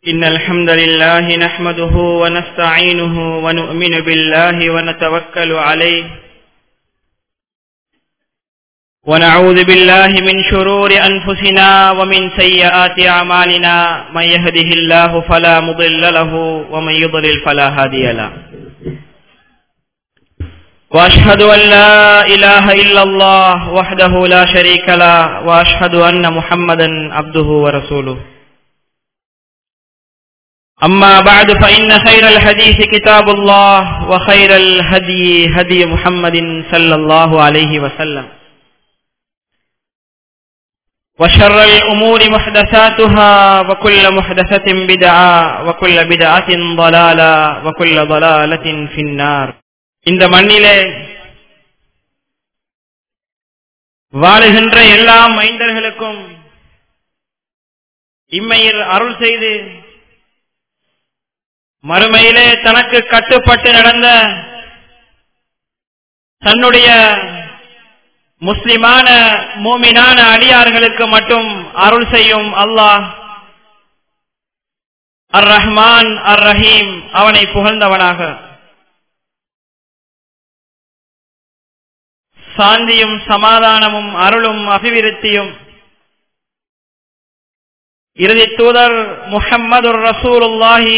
إن الحمد لله نحمده ونستعينه ونؤمن بالله ونتوكل عليه ونعوذ بالله من شرور أنفسنا ومن سيئات أعمالنا من يهده الله فلا مضل له ومن يضلل فلا هادي له وأشهد أن لا إله إلا الله وحده لا شريك له وأشهد أن محمدا عبده ورسوله أما بعد فإن خير الحديث كتاب الله وخير الهدي هدي محمد صلى الله عليه وسلم وشر الأمور محدثاتها وكل محدثة بدعة وكل بدعة ضلالة وكل ضلالة في النار இந்த மண்ணிலே வாழுகின்ற எல்லா மைந்தர்களுக்கும் இம்மையில் அருள் செய்து மறுமையிலே தனக்கு கட்டுப்பட்டு நடந்த தன்னுடைய முஸ்லிமான மூமினான அடியார்களுக்கு மட்டும் அருள் செய்யும் அல்லாஹ் அர் ரஹ்மான் அர் ரஹீம் அவனை புகழ்ந்தவனாக சாந்தியும் சமாதானமும் அருளும் அபிவிருத்தியும் இறுதி தூதர் முஹம்மது ரசூலுல்லாஹி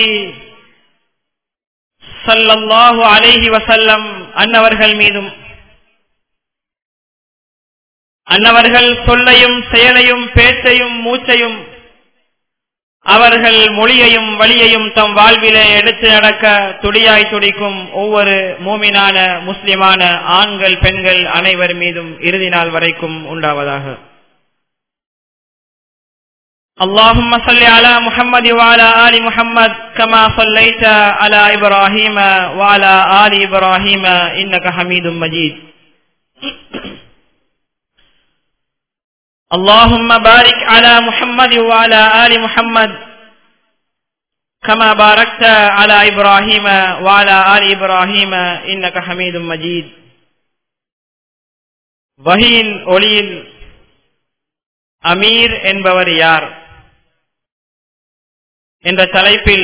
சல்லல்லாஹு அலைஹி வசல்லம் அன்னவர்கள் மீதும் அன்னவர்கள் சொல்லையும் செயலையும் பேச்சையும் மூச்சையும் அவர்கள் மொழியையும் வழியையும் தம் வாழ்விலே எடுத்து நடக்க துடியாய் துடிக்கும் ஒவ்வொரு மூமினான முஸ்லிமான ஆண்கள் பெண்கள் அனைவர் மீதும் இறுதி நாள் வரைக்கும் உண்டாவதாக اللهم صل على محمد وعلى آل محمد كما صليت على إبراهيم وعلى آل إبراهيم إنك حميد مجيد اللهم بارك على محمد وعلى آل محمد كما باركت على إبراهيم وعلى آل إبراهيم إنك حميد مجيد வஹீன் ஒளியில் அமீர் என்பவர் யார் என்ற தலைப்பில்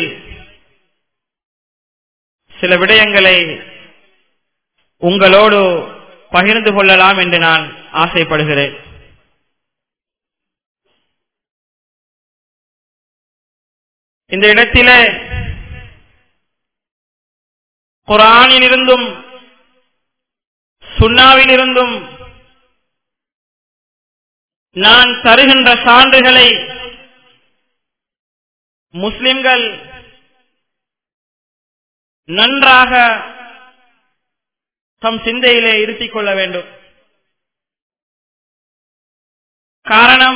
சில விடயங்களை உங்களோடு பகிர்ந்து கொள்ளலாம் என்று நான் ஆசைப்படுகிறேன் இந்த இடத்திலே குரானிலிருந்தும் சுண்ணாவிலிருந்தும் நான் தருகின்ற சான்றுகளை முஸ்லிம்கள் நன்றாக தம் சிந்தையிலே இருத்திக் கொள்ள வேண்டும் காரணம்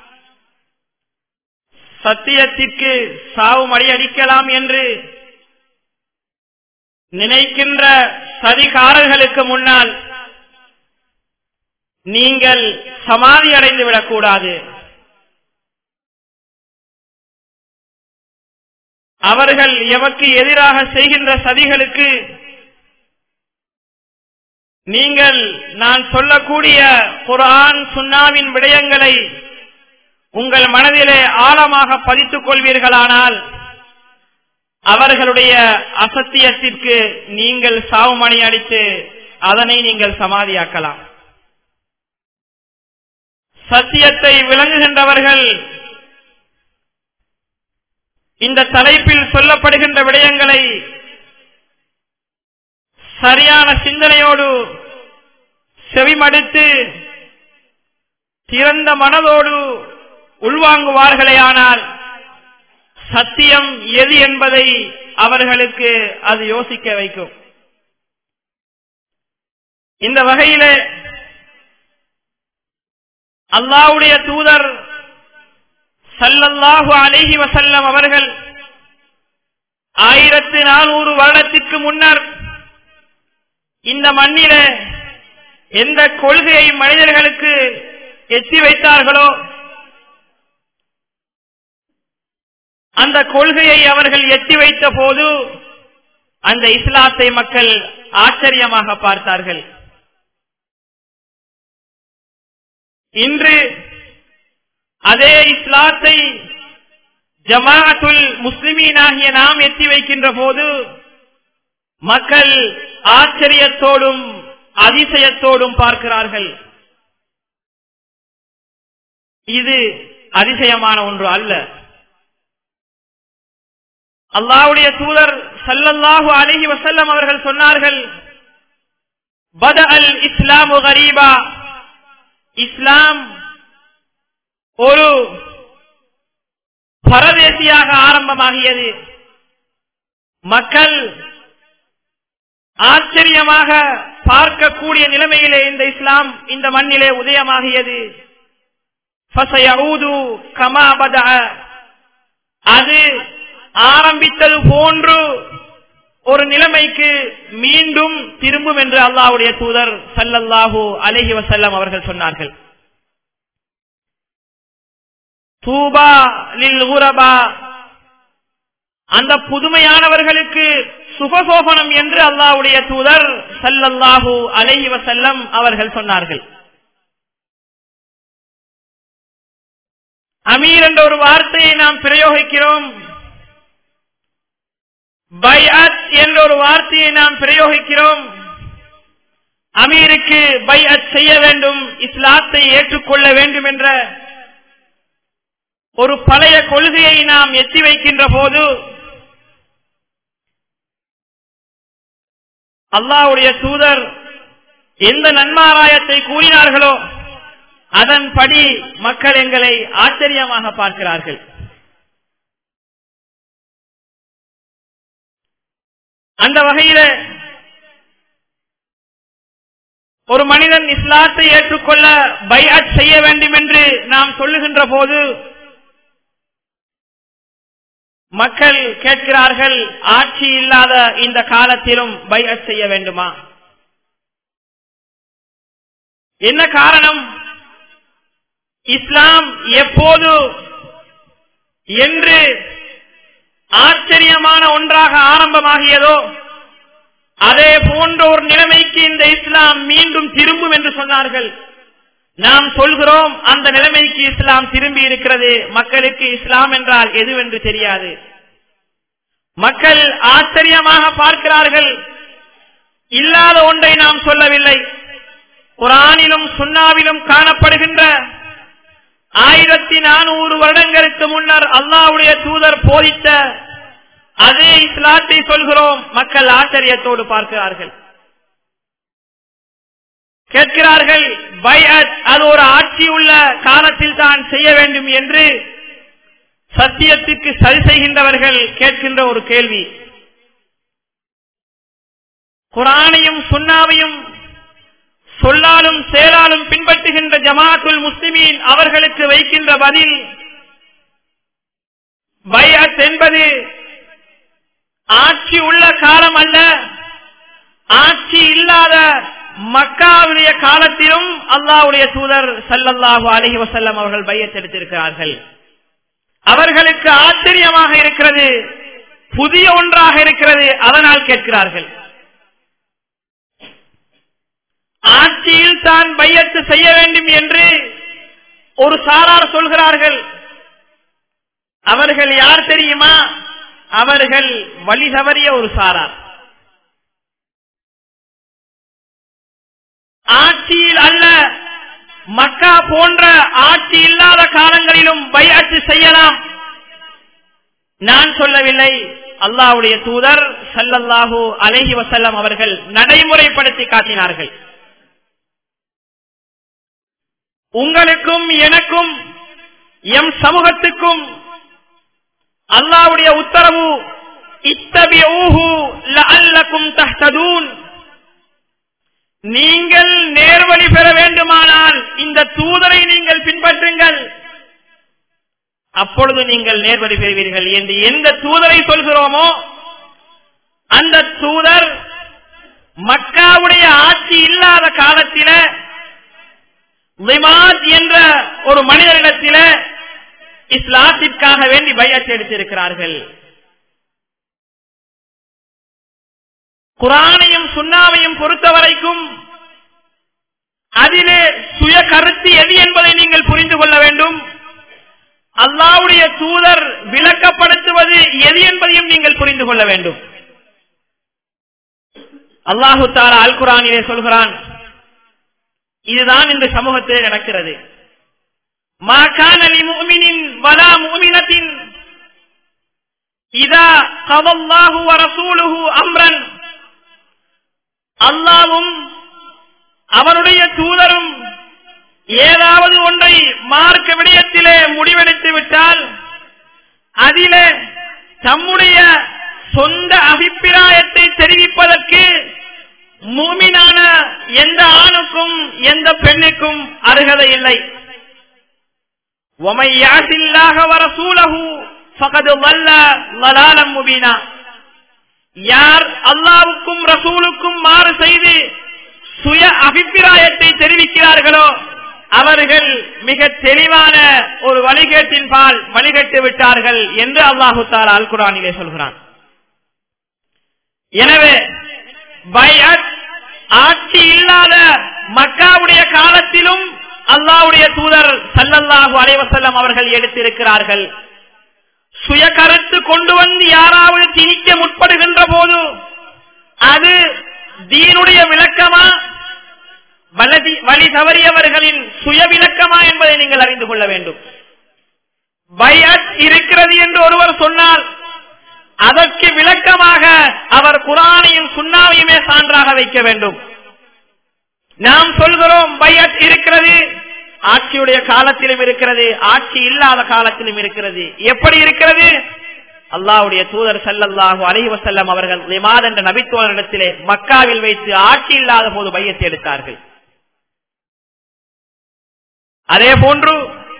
சத்தியத்திற்கு சாவு மடியடிக்கலாம் என்று நினைக்கின்ற சதிகாரர்களுக்கு முன்னால் நீங்கள் சமாதி அடைந்து விடக்கூடாது அவர்கள் எமக்கு எதிராக செய்கின்ற சதிகளுக்கு நீங்கள் நான் சொல்லக்கூடிய குரான் சுன்னாவின் விடயங்களை உங்கள் மனதிலே ஆழமாக பதித்துக் கொள்வீர்களானால் அவர்களுடைய அசத்தியத்திற்கு நீங்கள் சாவுமணி அடித்து அதனை நீங்கள் சமாதியாக்கலாம் சத்தியத்தை விளங்குகின்றவர்கள் இந்த தலைப்பில் சொல்லப்படுகின்ற விடயங்களை சரியான சிந்தனையோடு செவிமடுத்து திறந்த மனதோடு உள்வாங்குவார்களேயானால் சத்தியம் எது என்பதை அவர்களுக்கு அது யோசிக்க வைக்கும் இந்த வகையிலே அல்லாவுடைய தூதர் சல்லல்லாஹு அலைஹி வசல்லம் அவர்கள் ஆயிரத்து நானூறு வருடத்திற்கு முன்னர் இந்த மண்ணில எந்த கொள்கையை மனிதர்களுக்கு எத்தி வைத்தார்களோ அந்த கொள்கையை அவர்கள் எத்தி வைத்த போது அந்த இஸ்லாத்தை மக்கள் ஆச்சரியமாக பார்த்தார்கள் இன்று அதே இஸ்லாத்தை ஜமாஅத்துல் முஸ்லிமீனாகிய நாம் எத்தி வைக்கின்ற போது மக்கள் ஆச்சரியத்தோடும் அதிசயத்தோடும் பார்க்கிறார்கள் இது அதிசயமான ஒன்று அல்ல அல்லாவுடைய தூதர் சல்லல்லாஹு அலஹி வசல்லம் அவர்கள் சொன்னார்கள் பத அல் இஸ்லாமு கரீபா இஸ்லாம் ஒரு பரதேசியாக ஆரம்பமாகியது மக்கள் ஆச்சரியமாக பார்க்கக்கூடிய நிலைமையிலே இந்த இஸ்லாம் இந்த மண்ணிலே உதயமாகியது அது ஆரம்பித்தது போன்று ஒரு நிலைமைக்கு மீண்டும் திரும்பும் என்று அல்லாவுடைய தூதர் சல்லல்லாஹூ அலஹி வசல்லம் அவர்கள் சொன்னார்கள் தூபா லில் ஊரபா அந்த புதுமையானவர்களுக்கு சுபசோபனம் என்று அல்லாவுடைய தூதர் சல்லல்லாஹூ அலஹி வசல்லம் அவர்கள் சொன்னார்கள் அமீர் என்ற ஒரு வார்த்தையை நாம் பிரயோகிக்கிறோம் பைஅத் என்ற ஒரு வார்த்தையை நாம் பிரயோகிக்கிறோம் அமீருக்கு பைஅத் செய்ய வேண்டும் இஸ்லாத்தை ஏற்றுக்கொள்ள வேண்டும் என்ற ஒரு பழைய கொள்கையை நாம் எத்தி வைக்கின்ற போது அல்லாவுடைய தூதர் எந்த நன்மாராயத்தை கூறினார்களோ அதன்படி மக்கள் எங்களை ஆச்சரியமாக பார்க்கிறார்கள் அந்த வகையில ஒரு மனிதன் இஸ்லாத்தை ஏற்றுக்கொள்ள பைஅத் செய்ய வேண்டும் என்று நாம் சொல்லுகின்ற போது மக்கள் கேட்கிறார்கள் ஆட்சி இல்லாத இந்த காலத்திலும் பைஅத் செய்ய வேண்டுமா என்ன காரணம் இஸ்லாம் எப்போது என்று ஆச்சரியமான ஒன்றாக ஆரம்பமாகியதோ அதே போன்ற ஒரு நிலைமைக்கு இந்த இஸ்லாம் மீண்டும் திரும்பும் என்று சொன்னார்கள் நாம் சொல்கிறோம் அந்த நிலைமைக்கு இஸ்லாம் திரும்பி இருக்கிறது மக்களுக்கு இஸ்லாம் என்றால் எதுவென்று தெரியாது மக்கள் ஆச்சரியமாக பார்க்கிறார்கள் இல்லாத ஒன்றை நாம் சொல்லவில்லை குரானிலும் சுண்ணாவிலும் காணப்படுகின்ற ஆயிரத்தி நானூறு வருடங்களுக்கு முன்னர் அல்லாவுடைய தூதர் போதித்த அதே இஸ்லாத்தை சொல்கிறோம் மக்கள் ஆச்சரியத்தோடு பார்க்கிறார்கள் கேட்கிறார்கள் பைஅத் அது ஒரு ஆட்சி உள்ள காலத்தில் தான் செய்ய வேண்டும் என்று சத்தியத்துக்கு சரி செய்கின்றவர்கள் கேட்கின்ற ஒரு கேள்வி குரானையும் சுண்ணாவையும் சொல்லாலும் செயலாலும் பின்பற்றுகின்ற ஜமாத்துல் முஸ்லிமீன் அவர்களுக்கு வைக்கின்ற பதில் பைஅத் என்பது ஆட்சி உள்ள காலம் அல்ல ஆட்சி இல்லாத மக்காவுடைய காலத்திலும் அல்லாவுடைய தூதர் சல்லல்லாஹு அலஹி வசல்லம் அவர்கள் பையத்தெடுத்திருக்கிறார்கள் அவர்களுக்கு ஆச்சரியமாக இருக்கிறது புதிய ஒன்றாக இருக்கிறது அதனால் கேட்கிறார்கள் ஆட்சியில் தான் பையத்து செய்ய வேண்டும் என்று ஒரு சாரார் சொல்கிறார்கள் அவர்கள் யார் தெரியுமா அவர்கள் வழி தவறிய ஒரு சாரார் ஆட்சியில் அல்ல மக்கா போன்ற ஆட்சி இல்லாத காலங்களிலும் பையாட்சி செய்யலாம் நான் சொல்லவில்லை அல்லாவுடைய தூதர் சல்லல்லாஹூ அலஹி வசல்லம் அவர்கள் நடைமுறைப்படுத்தி காட்டினார்கள் உங்களுக்கும் எனக்கும் எம் சமூகத்துக்கும் அல்லாவுடைய உத்தரவு இத்தபியூஹு தஹ்ததூன் நீங்கள் நேர்வழி பெற வேண்டுமானால் இந்த தூதரை நீங்கள் பின்பற்றுங்கள் அப்பொழுது நீங்கள் நேர்வழி பெறுவீர்கள் என்று எந்த தூதரை சொல்கிறோமோ அந்த தூதர் மக்காவுடைய ஆட்சி இல்லாத காலத்தில விமாத் என்ற ஒரு மனிதரிடத்தில இஸ்லாத்திற்காக வேண்டி பையத்தை எடுத்திருக்கிறார்கள் குரானையும் சுண்ணாவையும் பொறுத்தவரைக்கும் அதிலே சுய கருத்து எது என்பதை நீங்கள் புரிந்து கொள்ள வேண்டும் அல்லாவுடைய தூதர் விளக்கப்படுத்துவது எது என்பதையும் நீங்கள் புரிந்து கொள்ள வேண்டும் அல்லாஹு தாலா அல் குரானிலே சொல்கிறான் இதுதான் இந்த சமூகத்தில் நடக்கிறது மாகாணி மூமினின் வலா மூமினத்தின் இதா கவல்லாஹு வரசூலுஹு அம்ரன் அல்லாவும் அவனுடைய தூதரும் ஏதாவது ஒன்றை மார்க்க விடயத்திலே முடிவெடுத்து விட்டால் அதிலே தம்முடைய சொந்த அபிப்பிராயத்தை தெரிவிப்பதற்கு மூமினான எந்த ஆணுக்கும் எந்த பெண்ணுக்கும் அருகதை இல்லை யார் அல்லாவுக்கும் ரசூலுக்கும் மாறு செய்து சுய அபிப்பிராயத்தை தெரிவிக்கிறார்களோ அவர்கள் மிக தெளிவான ஒரு வழிகேட்டின் பால் வழிகட்டு விட்டார்கள் என்று அல்லாஹு தாலா அல் குரானிலே சொல்கிறான் எனவே பயத் ஆட்சி இல்லாத மக்காவுடைய காலத்திலும் அல்லாவுடைய தூதர் சல்லல்லாஹு அலைவசல்லம் அவர்கள் எடுத்திருக்கிறார்கள் சுய கருத்து கொண்டு வந்து யாராவது திணிக்க முற்படுகின்ற போது அது தீனுடைய விளக்கமா வலதி வழி தவறியவர்களின் சுய விளக்கமா என்பதை நீங்கள் அறிந்து கொள்ள வேண்டும் பயத் இருக்கிறது என்று ஒருவர் சொன்னால் அதற்கு விளக்கமாக அவர் குரானையும் சுண்ணாவையுமே சான்றாக வைக்க வேண்டும் நாம் சொல்கிறோம் பையத் இருக்கிறது ஆட்சியுடைய காலத்திலும் இருக்கிறது ஆட்சி இல்லாத காலத்திலும் இருக்கிறது எப்படி இருக்கிறது அல்லாவுடைய தூதர் சல்லல்லாஹு அலைஹி வசல்லம் அவர்கள் லிமாத் என்ற நபித்தோழரிடத்திலே மக்காவில் வைத்து ஆட்சி இல்லாத போது பையத்தை எடுத்தார்கள் அதே போன்று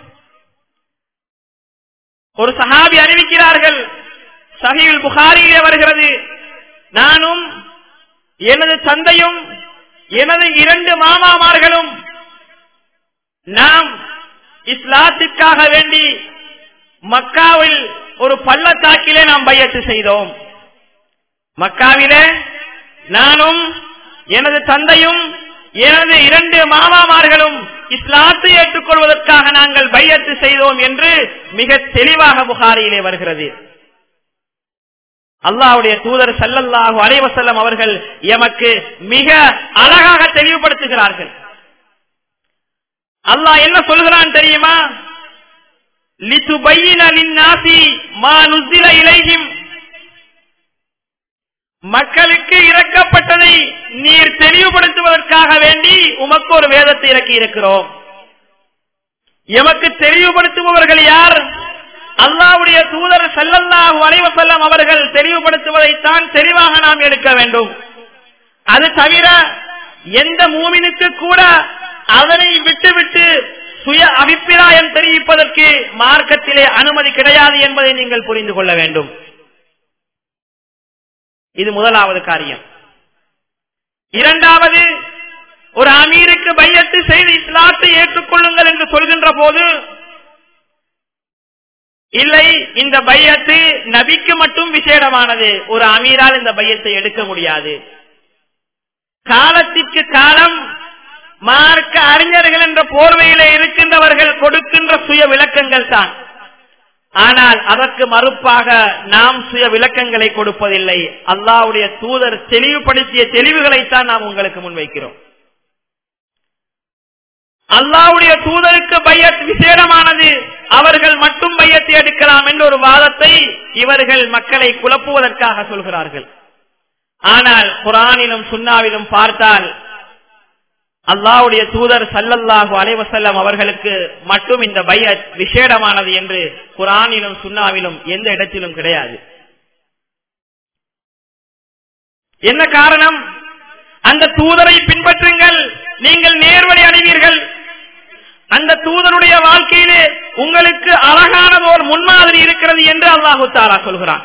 ஒரு சஹாபி அறிவிக்கிறார்கள் சஹீல் புகாரியிலே வருகிறது நானும் எனது தந்தையும் எனது இரண்டு மாமாமார்களும் நாம் இஸ்லாத்திற்காக வேண்டி மக்காவில் ஒரு பள்ளத்தாக்கிலே நாம் பையத்து செய்தோம் மக்காவிலே நானும் எனது தந்தையும் எனது இரண்டு மாமாமார்களும் இஸ்லாத்தை ஏற்றுக்கொள்வதற்காக நாங்கள் பையத்து செய்தோம் என்று மிக தெளிவாக புகாரியிலே வருகிறது அல்லாவுடைய தூதர் சல்லல்லாஹு அலைவசல்லம் அவர்கள் எமக்கு மிக அழகாக தெளிவுபடுத்துகிறார்கள் அல்லாஹ் என்ன சொல்கிறான் தெரியுமா மக்களுக்கு இறக்கப்பட்டதை நீர் தெளிவுபடுத்துவதற்காக வேண்டி உமக்கு ஒரு வேதத்தை இறக்கி இருக்கிறோம் எமக்கு தெளிவுபடுத்துபவர்கள் யார் அல்லாவுடைய தூதர் செல்லல்லாஹு அலைவசல்லம் அவர்கள் தெளிவுபடுத்துவதைத்தான் தெளிவாக நாம் எடுக்க வேண்டும் அது தவிர எந்த மூமினுக்கு கூட அதனை விட்டுவிட்டு சுய அபிப்பிராயம் தெரிவிப்பதற்கு மார்க்கத்திலே அனுமதி கிடையாது என்பதை நீங்கள் புரிந்து கொள்ள வேண்டும் இது முதலாவது காரியம் இரண்டாவது ஒரு அமீருக்கு பையத்து செய்து இஸ்லாத்தை ஏற்றுக்கொள்ளுங்கள் என்று சொல்கின்ற போது இல்லை இந்த பையத்து நபிக்கு மட்டும் விசேடமானது ஒரு அமீரால் இந்த பையத்தை எடுக்க முடியாது காலத்திற்கு காலம் மார்க்க அறிஞர்கள் என்ற போர்வையில இருக்கின்றவர்கள் கொடுக்கின்ற சுய விளக்கங்கள் தான் ஆனால் அதற்கு மறுப்பாக நாம் சுய விளக்கங்களை கொடுப்பதில்லை அல்லாவுடைய தூதர் தெளிவுபடுத்திய தெளிவுகளைத்தான் நாம் உங்களுக்கு முன்வைக்கிறோம் அல்லாவுடைய தூதருக்கு பையத் விசேடமானது அவர்கள் மட்டும் பையத்தை எடுக்கலாம் என்ற ஒரு வாதத்தை இவர்கள் மக்களை குழப்புவதற்காக சொல்கிறார்கள் ஆனால் குரானிலும் சுண்ணாவிலும் பார்த்தால் அல்லாவுடைய தூதர் சல்லல்லாஹு அலைவசல்லம் அவர்களுக்கு மட்டும் இந்த பையத் விசேடமானது என்று குரானிலும் சுண்ணாவிலும் எந்த இடத்திலும் கிடையாது என்ன காரணம் அந்த தூதரை பின்பற்றுங்கள் நீங்கள் நேர்வழி அடைவீர்கள் அந்த தூதருடைய வாழ்க்கையிலே உங்களுக்கு அழகானதோர் முன்மாதிரி இருக்கிறது என்று அல்லாஹு தாரா சொல்கிறான்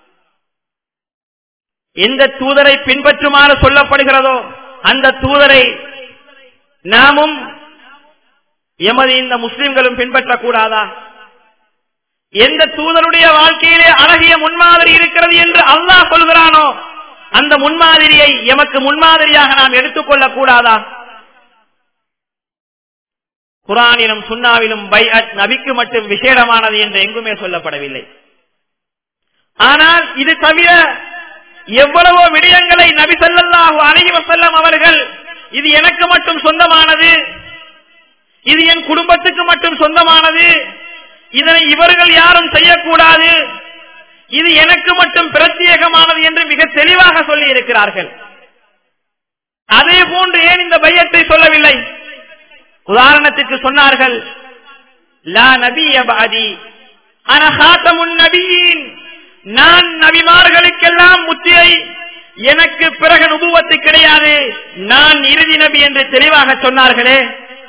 எந்த தூதரை பின்பற்றுமாறு சொல்லப்படுகிறதோ அந்த தூதரை நாமும் எமது இந்த முஸ்லிம்களும் பின்பற்றக்கூடாதா எந்த தூதருடைய வாழ்க்கையிலே அழகிய முன்மாதிரி இருக்கிறது என்று அல்லாஹ் சொல்கிறானோ அந்த முன்மாதிரியை எமக்கு முன்மாதிரியாக நாம் எடுத்துக்கொள்ளக் கூடாதா குரானிலும் சுன்னாவிலும் பைஅத் நபிக்கு மட்டும் விசேடமானது என்று எங்குமே சொல்லப்படவில்லை ஆனால் இது தவிர எவ்வளவோ விடயங்களை நபி ஸல்லல்லாஹு அலைஹி வஸல்லம் அவர்கள் இது எனக்கு மட்டும் சொந்தமானது இது என் குடும்பத்துக்கு மட்டும் சொந்தமானது இதனை இவர்கள் யாரும் செய்யக்கூடாது இது எனக்கு மட்டும் பிரத்யேகமானது என்று மிக தெளிவாக சொல்லி இருக்கிறார்கள் அதே போன்று ஏன் இந்த பையத்தை சொல்லவில்லை உதாரணத்துக்கு சொன்னார்கள் லா நபிய பாதி அனஹாத்தமுன் நபியின் நான் நபிமார்களுக்கெல்லாம் முத்திரை எனக்கு பிறகு நுபுவத்து கிடையாது நான் இறுதி நபி என்று தெளிவாக சொன்னார்களே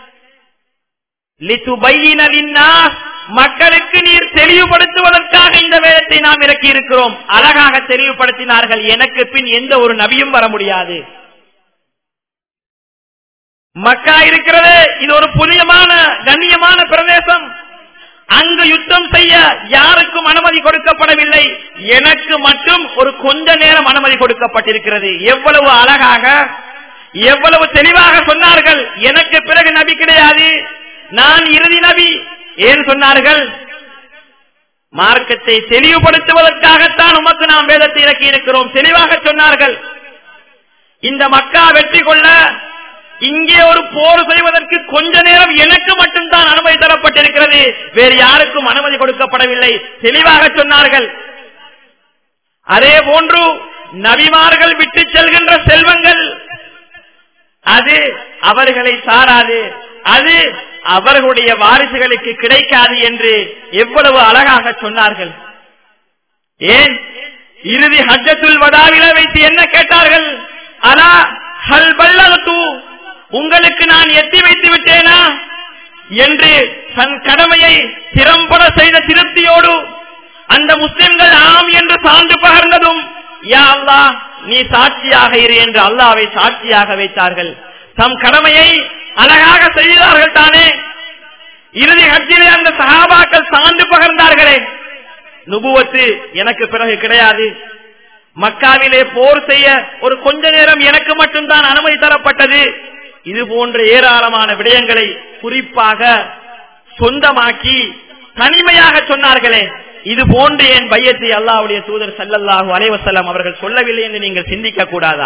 லித்துபையின லின்னாஸ் மக்களுக்கு நீர் தெளிவுபடுத்துவதற்காக இந்த வேதத்தை நாம் இறக்கி இருக்கிறோம் அழகாக தெளிவுபடுத்தினார்கள் எனக்கு பின் எந்த ஒரு நபியும் வர முடியாது மக்கா இருக்கிறது இது ஒரு புதியமான கண்ணியமான பிரதேசம் அங்கு யுத்தம் செய்ய யாருக்கும் அனுமதி கொடுக்கப்படவில்லை எனக்கு மட்டும் ஒரு கொஞ்ச நேரம் அனுமதி கொடுக்கப்பட்டிருக்கிறது எவ்வளவு அழகாக எவ்வளவு தெளிவாக சொன்னார்கள் எனக்கு பிறகு நபி கிடையாது நான் இறுதி நபி ஏன் சொன்னார்கள் மார்க்கத்தை தெளிவுபடுத்துவதற்காகத்தான் உமக்கு நாம் வேதத்தை இறக்கி இருக்கிறோம் தெளிவாக சொன்னார்கள் இந்த மக்கா வெற்றி கொள்ள இங்கே ஒரு போர் செய்வதற்கு கொஞ்ச நேரம் எனக்கு மட்டும்தான் அனுமதி தரப்பட்டிருக்கிறது வேறு யாருக்கும் அனுமதி கொடுக்கப்படவில்லை தெளிவாக சொன்னார்கள் அதே போன்று நபிமார்கள் விட்டு செல்கின்ற செல்வங்கள் அது அவர்களை சாராது அது அவர்களுடைய வாரிசுகளுக்கு கிடைக்காது என்று எவ்வளவு அழகாக சொன்னார்கள் ஏன் இறுதி ஹஜ்ஜத்துல் வதாவில வைத்து என்ன கேட்டார்கள் அலா ஹல் பல்லகத்து உங்களுக்கு நான் எத்தி வைத்து விட்டேனா என்று தன் கடமையை திறம்பட செய்த திருப்தியோடு அந்த முஸ்லிம்கள் ஆம் என்று சான்று பகர்ந்ததும் யா அல்லா நீ சாட்சியாக இரு என்று அல்லாவை சாட்சியாக வைத்தார்கள் தம் கடமையை அழகாக செய்தார்கள் தானே இறுதி ஹஜ்ஜிலே அந்த சகாபாக்கள் சான்று பகர்ந்தார்களே நுபுவத்து எனக்கு பிறகு கிடையாது மக்காவிலே போர் செய்ய ஒரு கொஞ்ச நேரம் எனக்கு மட்டும்தான் அனுமதி தரப்பட்டது இது போன்ற ஏராளமான விடயங்களை குறிப்பாக சொந்தமாக்கி தனிமையாக சொன்னார்களே இது போன்று என் பையத்தை அல்லாவுடைய தூதர் சல்லல்லாஹு அலைவசல்லம் அவர்கள் சொல்லவில்லை என்று நீங்கள் சிந்திக்க கூடாதா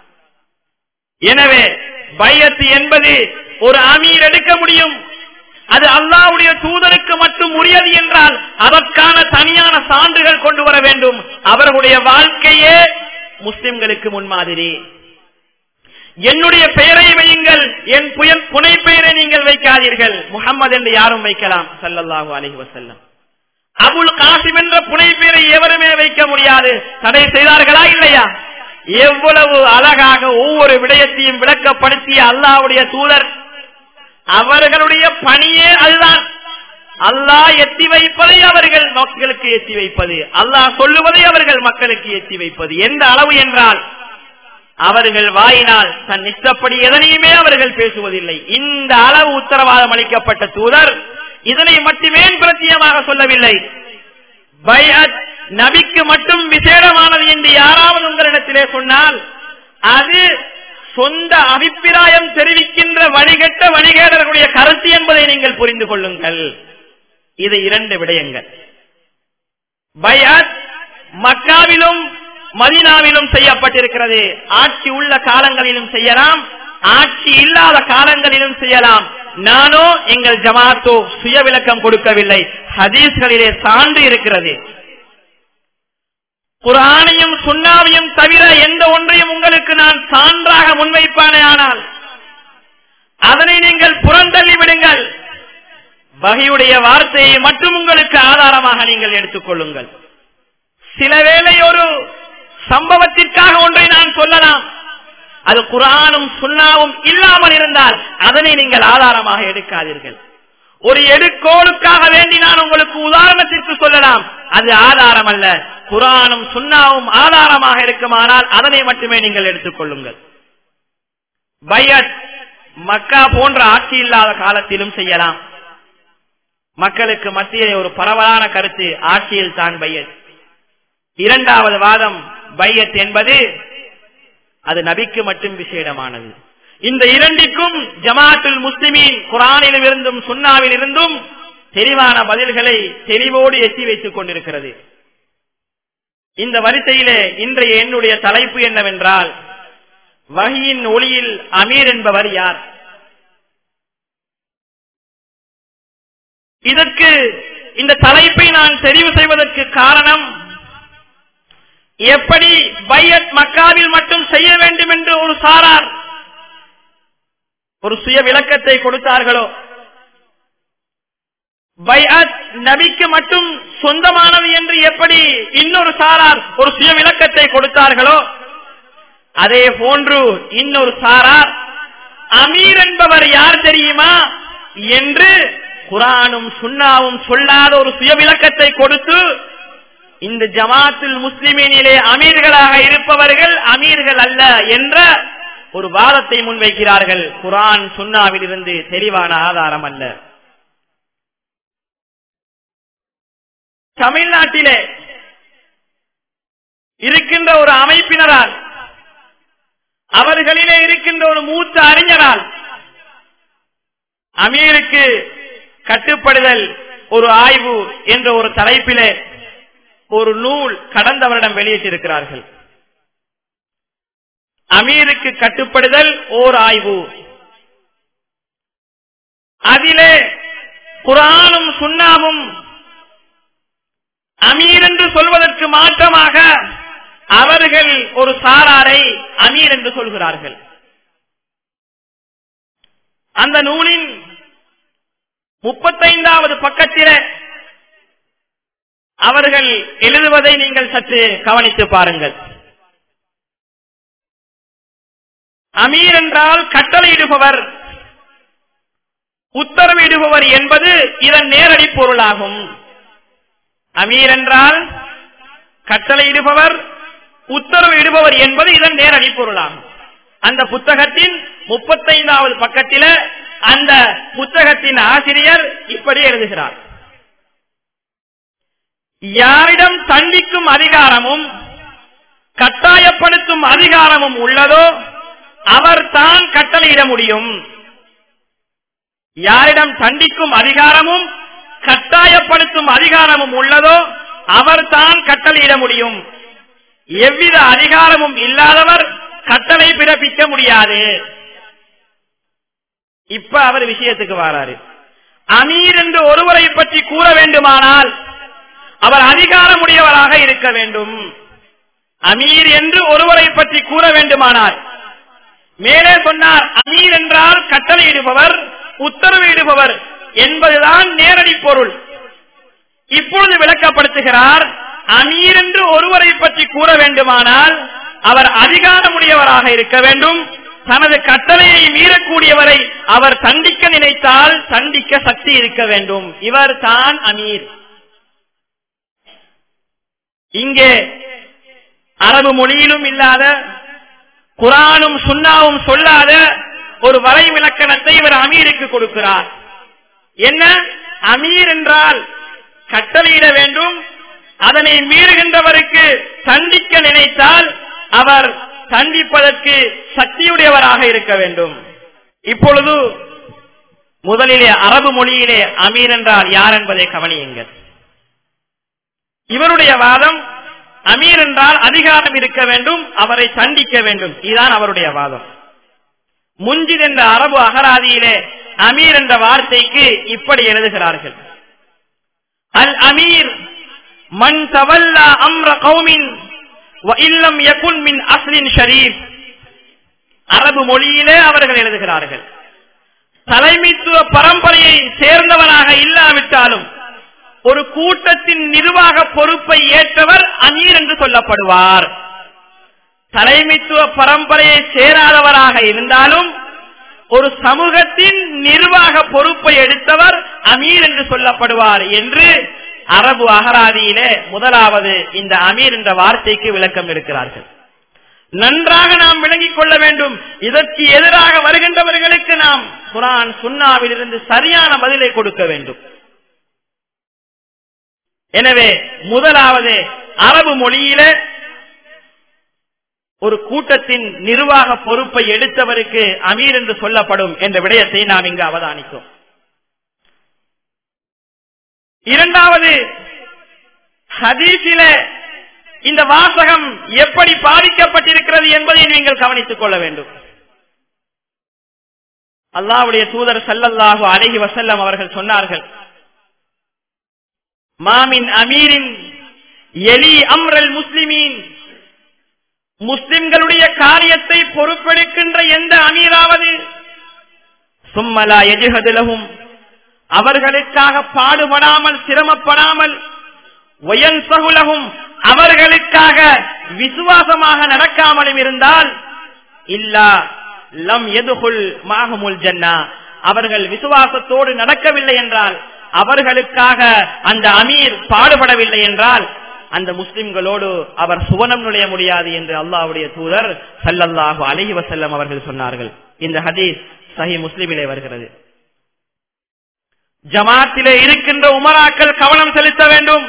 எனவே பையத்து என்பது ஒரு அமீர் எடுக்க முடியும் அது அல்லாவுடைய தூதருக்கு மட்டும் உரியது என்றால் அதற்கான தனியான சான்றுகள் கொண்டு வர வேண்டும் அவர்களுடைய வாழ்க்கையே முஸ்லிம்களுக்கு முன்மாதிரி என்னுடைய பெயரை வையுங்கள் என் புயல் புனை பெயரை நீங்கள் வைக்காதீர்கள் முகம்மது என்று யாரும் வைக்கலாம் சல்லல்லாஹு அலஹி வசல்லம் அபுல் காசிம் என்ற புனை பெயரை எவருமே வைக்க முடியாது தடை செய்தார்களா இல்லையா எவ்வளவு அழகாக ஒவ்வொரு விடயத்தையும் விளக்கப்படுத்திய அல்லாவுடைய தூதர் அவர்களுடைய பணியே அதுதான் அல்லாஹ் எத்தி வைப்பதை அவர்கள் மக்களுக்கு எத்தி வைப்பது அல்லாஹ் சொல்லுவதை அவர்கள் மக்களுக்கு எத்தி வைப்பது எந்த அளவு என்றால் அவர்கள் வாயினால் தன் இஷ்டப்படி எதனையுமே அவர்கள் பேசுவதில்லை இந்த அளவு உத்தரவாதம் அளிக்கப்பட்ட தூதர் இதனை மட்டுமே பிரத்தியமாக சொல்லவில்லை பைஅத் நபிக்கு மட்டும் விசேடமானது என்று யாராவது உங்களிடத்திலே சொன்னால் அது சொந்த அபிப்பிராயம் தெரிவிக்கின்ற வழிகட்ட வழிகேடர்களுடைய கருத்து என்பதை நீங்கள் புரிந்து கொள்ளுங்கள் இது இரண்டு விடயங்கள் பயாத் மக்காவிலும் மதினாவிலும் செய்யப்பட்டிருக்கிறது ஆட்சி உள்ள காலங்களிலும் செய்யலாம் ஆட்சி இல்லாத காலங்களிலும் செய்யலாம் நானோ எங்கள் ஜமாத்தோ சுய விளக்கம் கொடுக்கவில்லை ஹதீஸ்களிலே சான்று இருக்கிறது குரானையும் சுண்ணாவையும் தவிர எந்த ஒன்றையும் உங்களுக்கு நான் சான்றாக முன்வைப்பானே ஆனால் அதனை நீங்கள் புறந்தள்ளி விடுங்கள் வகையுடைய வார்த்தையை மட்டும் உங்களுக்கு ஆதாரமாக நீங்கள் எடுத்துக் கொள்ளுங்கள் சில வேளை ஒரு சம்பவத்திற்காக ஒன்றை நான் சொல்லலாம் அது குரானும் சுண்ணாவும் இல்லாமல் இருந்தால் அதனை நீங்கள் ஆதாரமாக எடுக்காதீர்கள் ஒரு எடுக்கோளுக்காக வேண்டி நான் உங்களுக்கு உதாரணத்திற்கு சொல்லலாம் அது ஆதாரம் அல்ல குரானும் சுண்ணாவும் ஆதாரமாக இருக்குமானால் அதனை மட்டுமே நீங்கள் எடுத்துக் கொள்ளுங்கள் பையத் மக்கா போன்ற ஆட்சி இல்லாத காலத்திலும் செய்யலாம் மக்களுக்கு மத்தியிலே ஒரு பரவலான கருத்து ஆட்சியில் தான் பையத் இரண்டாவது வாதம் பையத் என்பது அது நபிக்கு மட்டும் விசேடமானது இந்த இரண்டிற்கும் ஜமாத்துல் முஸ்லிமின் குரானிலும் இருந்தும் சுன்னாவில் இருந்தும் தெளிவான பதில்களை தெளிவோடு எட்டி வைத்துக் கொண்டிருக்கிறது இந்த வரிசையிலே இன்றைய என்னுடைய தலைப்பு என்னவென்றால் வகையின் ஒளியில் அமீர் என்பவர் யார் இதற்கு இந்த தலைப்பை நான் தெரிவு செய்வதற்கு காரணம் எப்படி பையத் மக்காவில் மட்டும் செய்ய வேண்டும் என்று ஒரு சாரார் ஒரு சுய விளக்கத்தை கொடுத்தார்களோ பைஅத் நபிக்கு மட்டும் சொந்தமானது என்று எப்படி இன்னொரு சாரார் ஒரு சுய விளக்கத்தை கொடுத்தார்களோ அதே போன்று இன்னொரு சாரார் அமீர் என்பவர் யார் தெரியுமா என்று குரானும் சுண்ணாவும் சொல்லாத ஒரு சுய விளக்கத்தை கொடுத்து இந்த ஜமாத்தில் முஸ்லிமினிலே அமீர்களாக இருப்பவர்கள் அமீர்கள் அல்ல என்ற ஒரு வாதத்தை முன்வைக்கிறார்கள் குரான் சுண்ணாவில் இருந்து தெளிவான ஆதாரம் அல்ல தமிழ்நாட்டிலே இருக்கின்ற ஒரு அமைப்பினரால் அவர்களிலே இருக்கின்ற ஒரு மூத்த அறிஞரால் அமீருக்கு கட்டுப்படுதல் ஒரு ஆய்வு என்ற ஒரு தலைப்பிலே ஒரு நூல் கடந்த வருடம் வெளியிட்டிருக்கிறார்கள் அமீருக்கு கட்டுப்படுதல் ஓர் ஆய்வு அதிலே குரானும் சுண்ணாவும் அமீர் என்று சொல்வதற்கு மாற்றமாக அவர்கள் ஒரு சாராரை அமீர் என்று சொல்கிறார்கள் அந்த நூலின் முப்பத்தைந்தாவது பக்கத்திலே அவர்கள் எழுதுவதை நீங்கள் சற்று கவனித்து பாருங்கள் அமீர் என்றால் கட்டளையிடுபவர் உத்தரவிடுபவர் என்பது இதன் நேரடி பொருளாகும் அமீர் என்றால் கட்டளையிடுபவர் உத்தரவு இடுபவர் என்பது இதன் நேரடி பொருளாகும் அந்த புத்தகத்தின் முப்பத்தைந்தாவது பக்கத்தில அந்த புத்தகத்தின் ஆசிரியர் இப்படி எழுதுகிறார் யாரிடம் தண்டிக்கும் அதிகாரமும் கட்டாயப்படுத்தும் அதிகாரமும் உள்ளதோ அவர் தான் கட்டளையிட முடியும் யாரிடம் தண்டிக்கும் அதிகாரமும் கட்டாயப்படுத்தும் அதிகாரமும் உள்ளதோ அவர் தான் கட்டளையிட முடியும் எவ்வித அதிகாரமும் இல்லாதவர் கட்டளை பிறப்பிக்க முடியாது இப்ப அவர் விஷயத்துக்கு வராரு அமீர் என்று ஒருவரை பற்றி கூற வேண்டுமானால் அவர் அதிகாரமுடையவராக இருக்க வேண்டும் அமீர் என்று ஒருவரை பற்றி கூற வேண்டுமானால் மேலே சொன்னார் அமீர் என்றால் கட்டளையிடுபவர் உத்தரவிடுபவர் என்பதுதான் நேரடி பொருள் இப்பொழுது விளக்கப்படுத்துகிறார் அமீர் என்று ஒருவரை பற்றி கூற வேண்டுமானால் அவர் அதிகாரமுடையவராக இருக்க வேண்டும் தனது கட்டளையை மீறக்கூடியவரை அவர் தண்டிக்க நினைத்தால் தண்டிக்க சக்தி இருக்க வேண்டும் இவர் தான் அமீர் இங்கே அரபு மொழியிலும் இல்லாத குரானும் சுண்ணாவும் சொல்லாத ஒரு வரை விளக்கணத்தை இவர் அமீருக்கு கொடுக்கிறார் என்ன அமீர் என்றால் கட்டளையிட வேண்டும் அதனை மீறுகின்றவருக்கு தண்டிக்க நினைத்தால் அவர் தண்டிப்பதற்கு சக்தியுடையவராக இருக்க வேண்டும் இப்பொழுது முதலிலே அரபு மொழியிலே அமீர் என்றால் யார் என்பதை கவனியுங்கள் இவருடைய வாதம் அமீர் என்றால் அதிகாரம் இருக்க வேண்டும் அவரை தண்டிக்க வேண்டும் இதுதான் அவருடைய வாதம் முஞ்சித் என்ற அரபு அகராதியிலே அமீர் என்ற வார்த்தைக்கு இப்படி எழுதுகிறார்கள் அல் அமீர் மண் தவல்லா அம்ர கௌமின் இல்லம் யகுன் மின் அஸ்லின் ஷரீப் அரபு மொழியிலே அவர்கள் எழுதுகிறார்கள் தலைமைத்துவ பரம்பரையை சேர்ந்தவனாக இல்லாவிட்டாலும் ஒரு கூட்டத்தின் நிர்வாக பொறுப்பை ஏற்றவர் அமீர் என்று சொல்லப்படுவார் தலைமைத்துவ பரம்பரையை சேராதவராக இருந்தாலும் ஒரு சமூகத்தின் நிர்வாக பொறுப்பை எடுத்தவர் அமீர் என்று சொல்லப்படுவார் என்று அரபு அகராதியிலே முதலாவது இந்த அமீர் என்ற வார்த்தைக்கு விளக்கம் எடுக்கிறார்கள் நன்றாக நாம் விளங்கிக் கொள்ள வேண்டும் இதற்கு எதிராக வருகின்றவர்களுக்கு நாம் குரான் சுண்ணாவில் இருந்து சரியான பதிலை கொடுக்க வேண்டும் எனவே முதலாவது அரபு மொழியில ஒரு கூட்டத்தின் நிர்வாக பொறுப்பை எடுத்தவருக்கு அமீர் என்று சொல்லப்படும் என்ற விடயத்தை நாம் இங்கு அவதானித்தோம் இரண்டாவது ஹதீஸில இந்த வாசகம் எப்படி பாதிக்கப்பட்டிருக்கிறது என்பதை நீங்கள் கவனித்துக் கொள்ள வேண்டும் அல்லாவுடைய தூதர் சல்லல்லாஹு அலஹி வசல்லம் அவர்கள் சொன்னார்கள் மாமின் அமீரின் எலி அம்ரல் முஸ்லிமீன் முஸ்லிம்களுடைய காரியத்தை பொறுப்பெடுக்கின்ற எந்த அமீராவது சும்மலா எஜுகதிலகும் அவர்களுக்காக பாடுபடாமல் சிரமப்படாமல் ஒயன் சகுலகும் அவர்களுக்காக விசுவாசமாக நடக்காமலும் இருந்தால் இல்லா லம் எதுகுல் மாகமுல் ஜன்னா அவர்கள் விசுவாசத்தோடு நடக்கவில்லை என்றால் அவர்களுக்காக அந்த அமீர் பாடுபடவில்லை என்றால் அந்த முஸ்லிம்களோடு அவர் சுவனம் நுழைய முடியாது என்று அல்லாவுடைய தூதர் சல்லல்லாஹு அலஹி வசல்லம் அவர்கள் சொன்னார்கள் இந்த ஹதீஸ் சஹி முஸ்லிமிலே வருகிறது ஜமாத்திலே இருக்கின்ற உமராக்கள் கவனம் செலுத்த வேண்டும்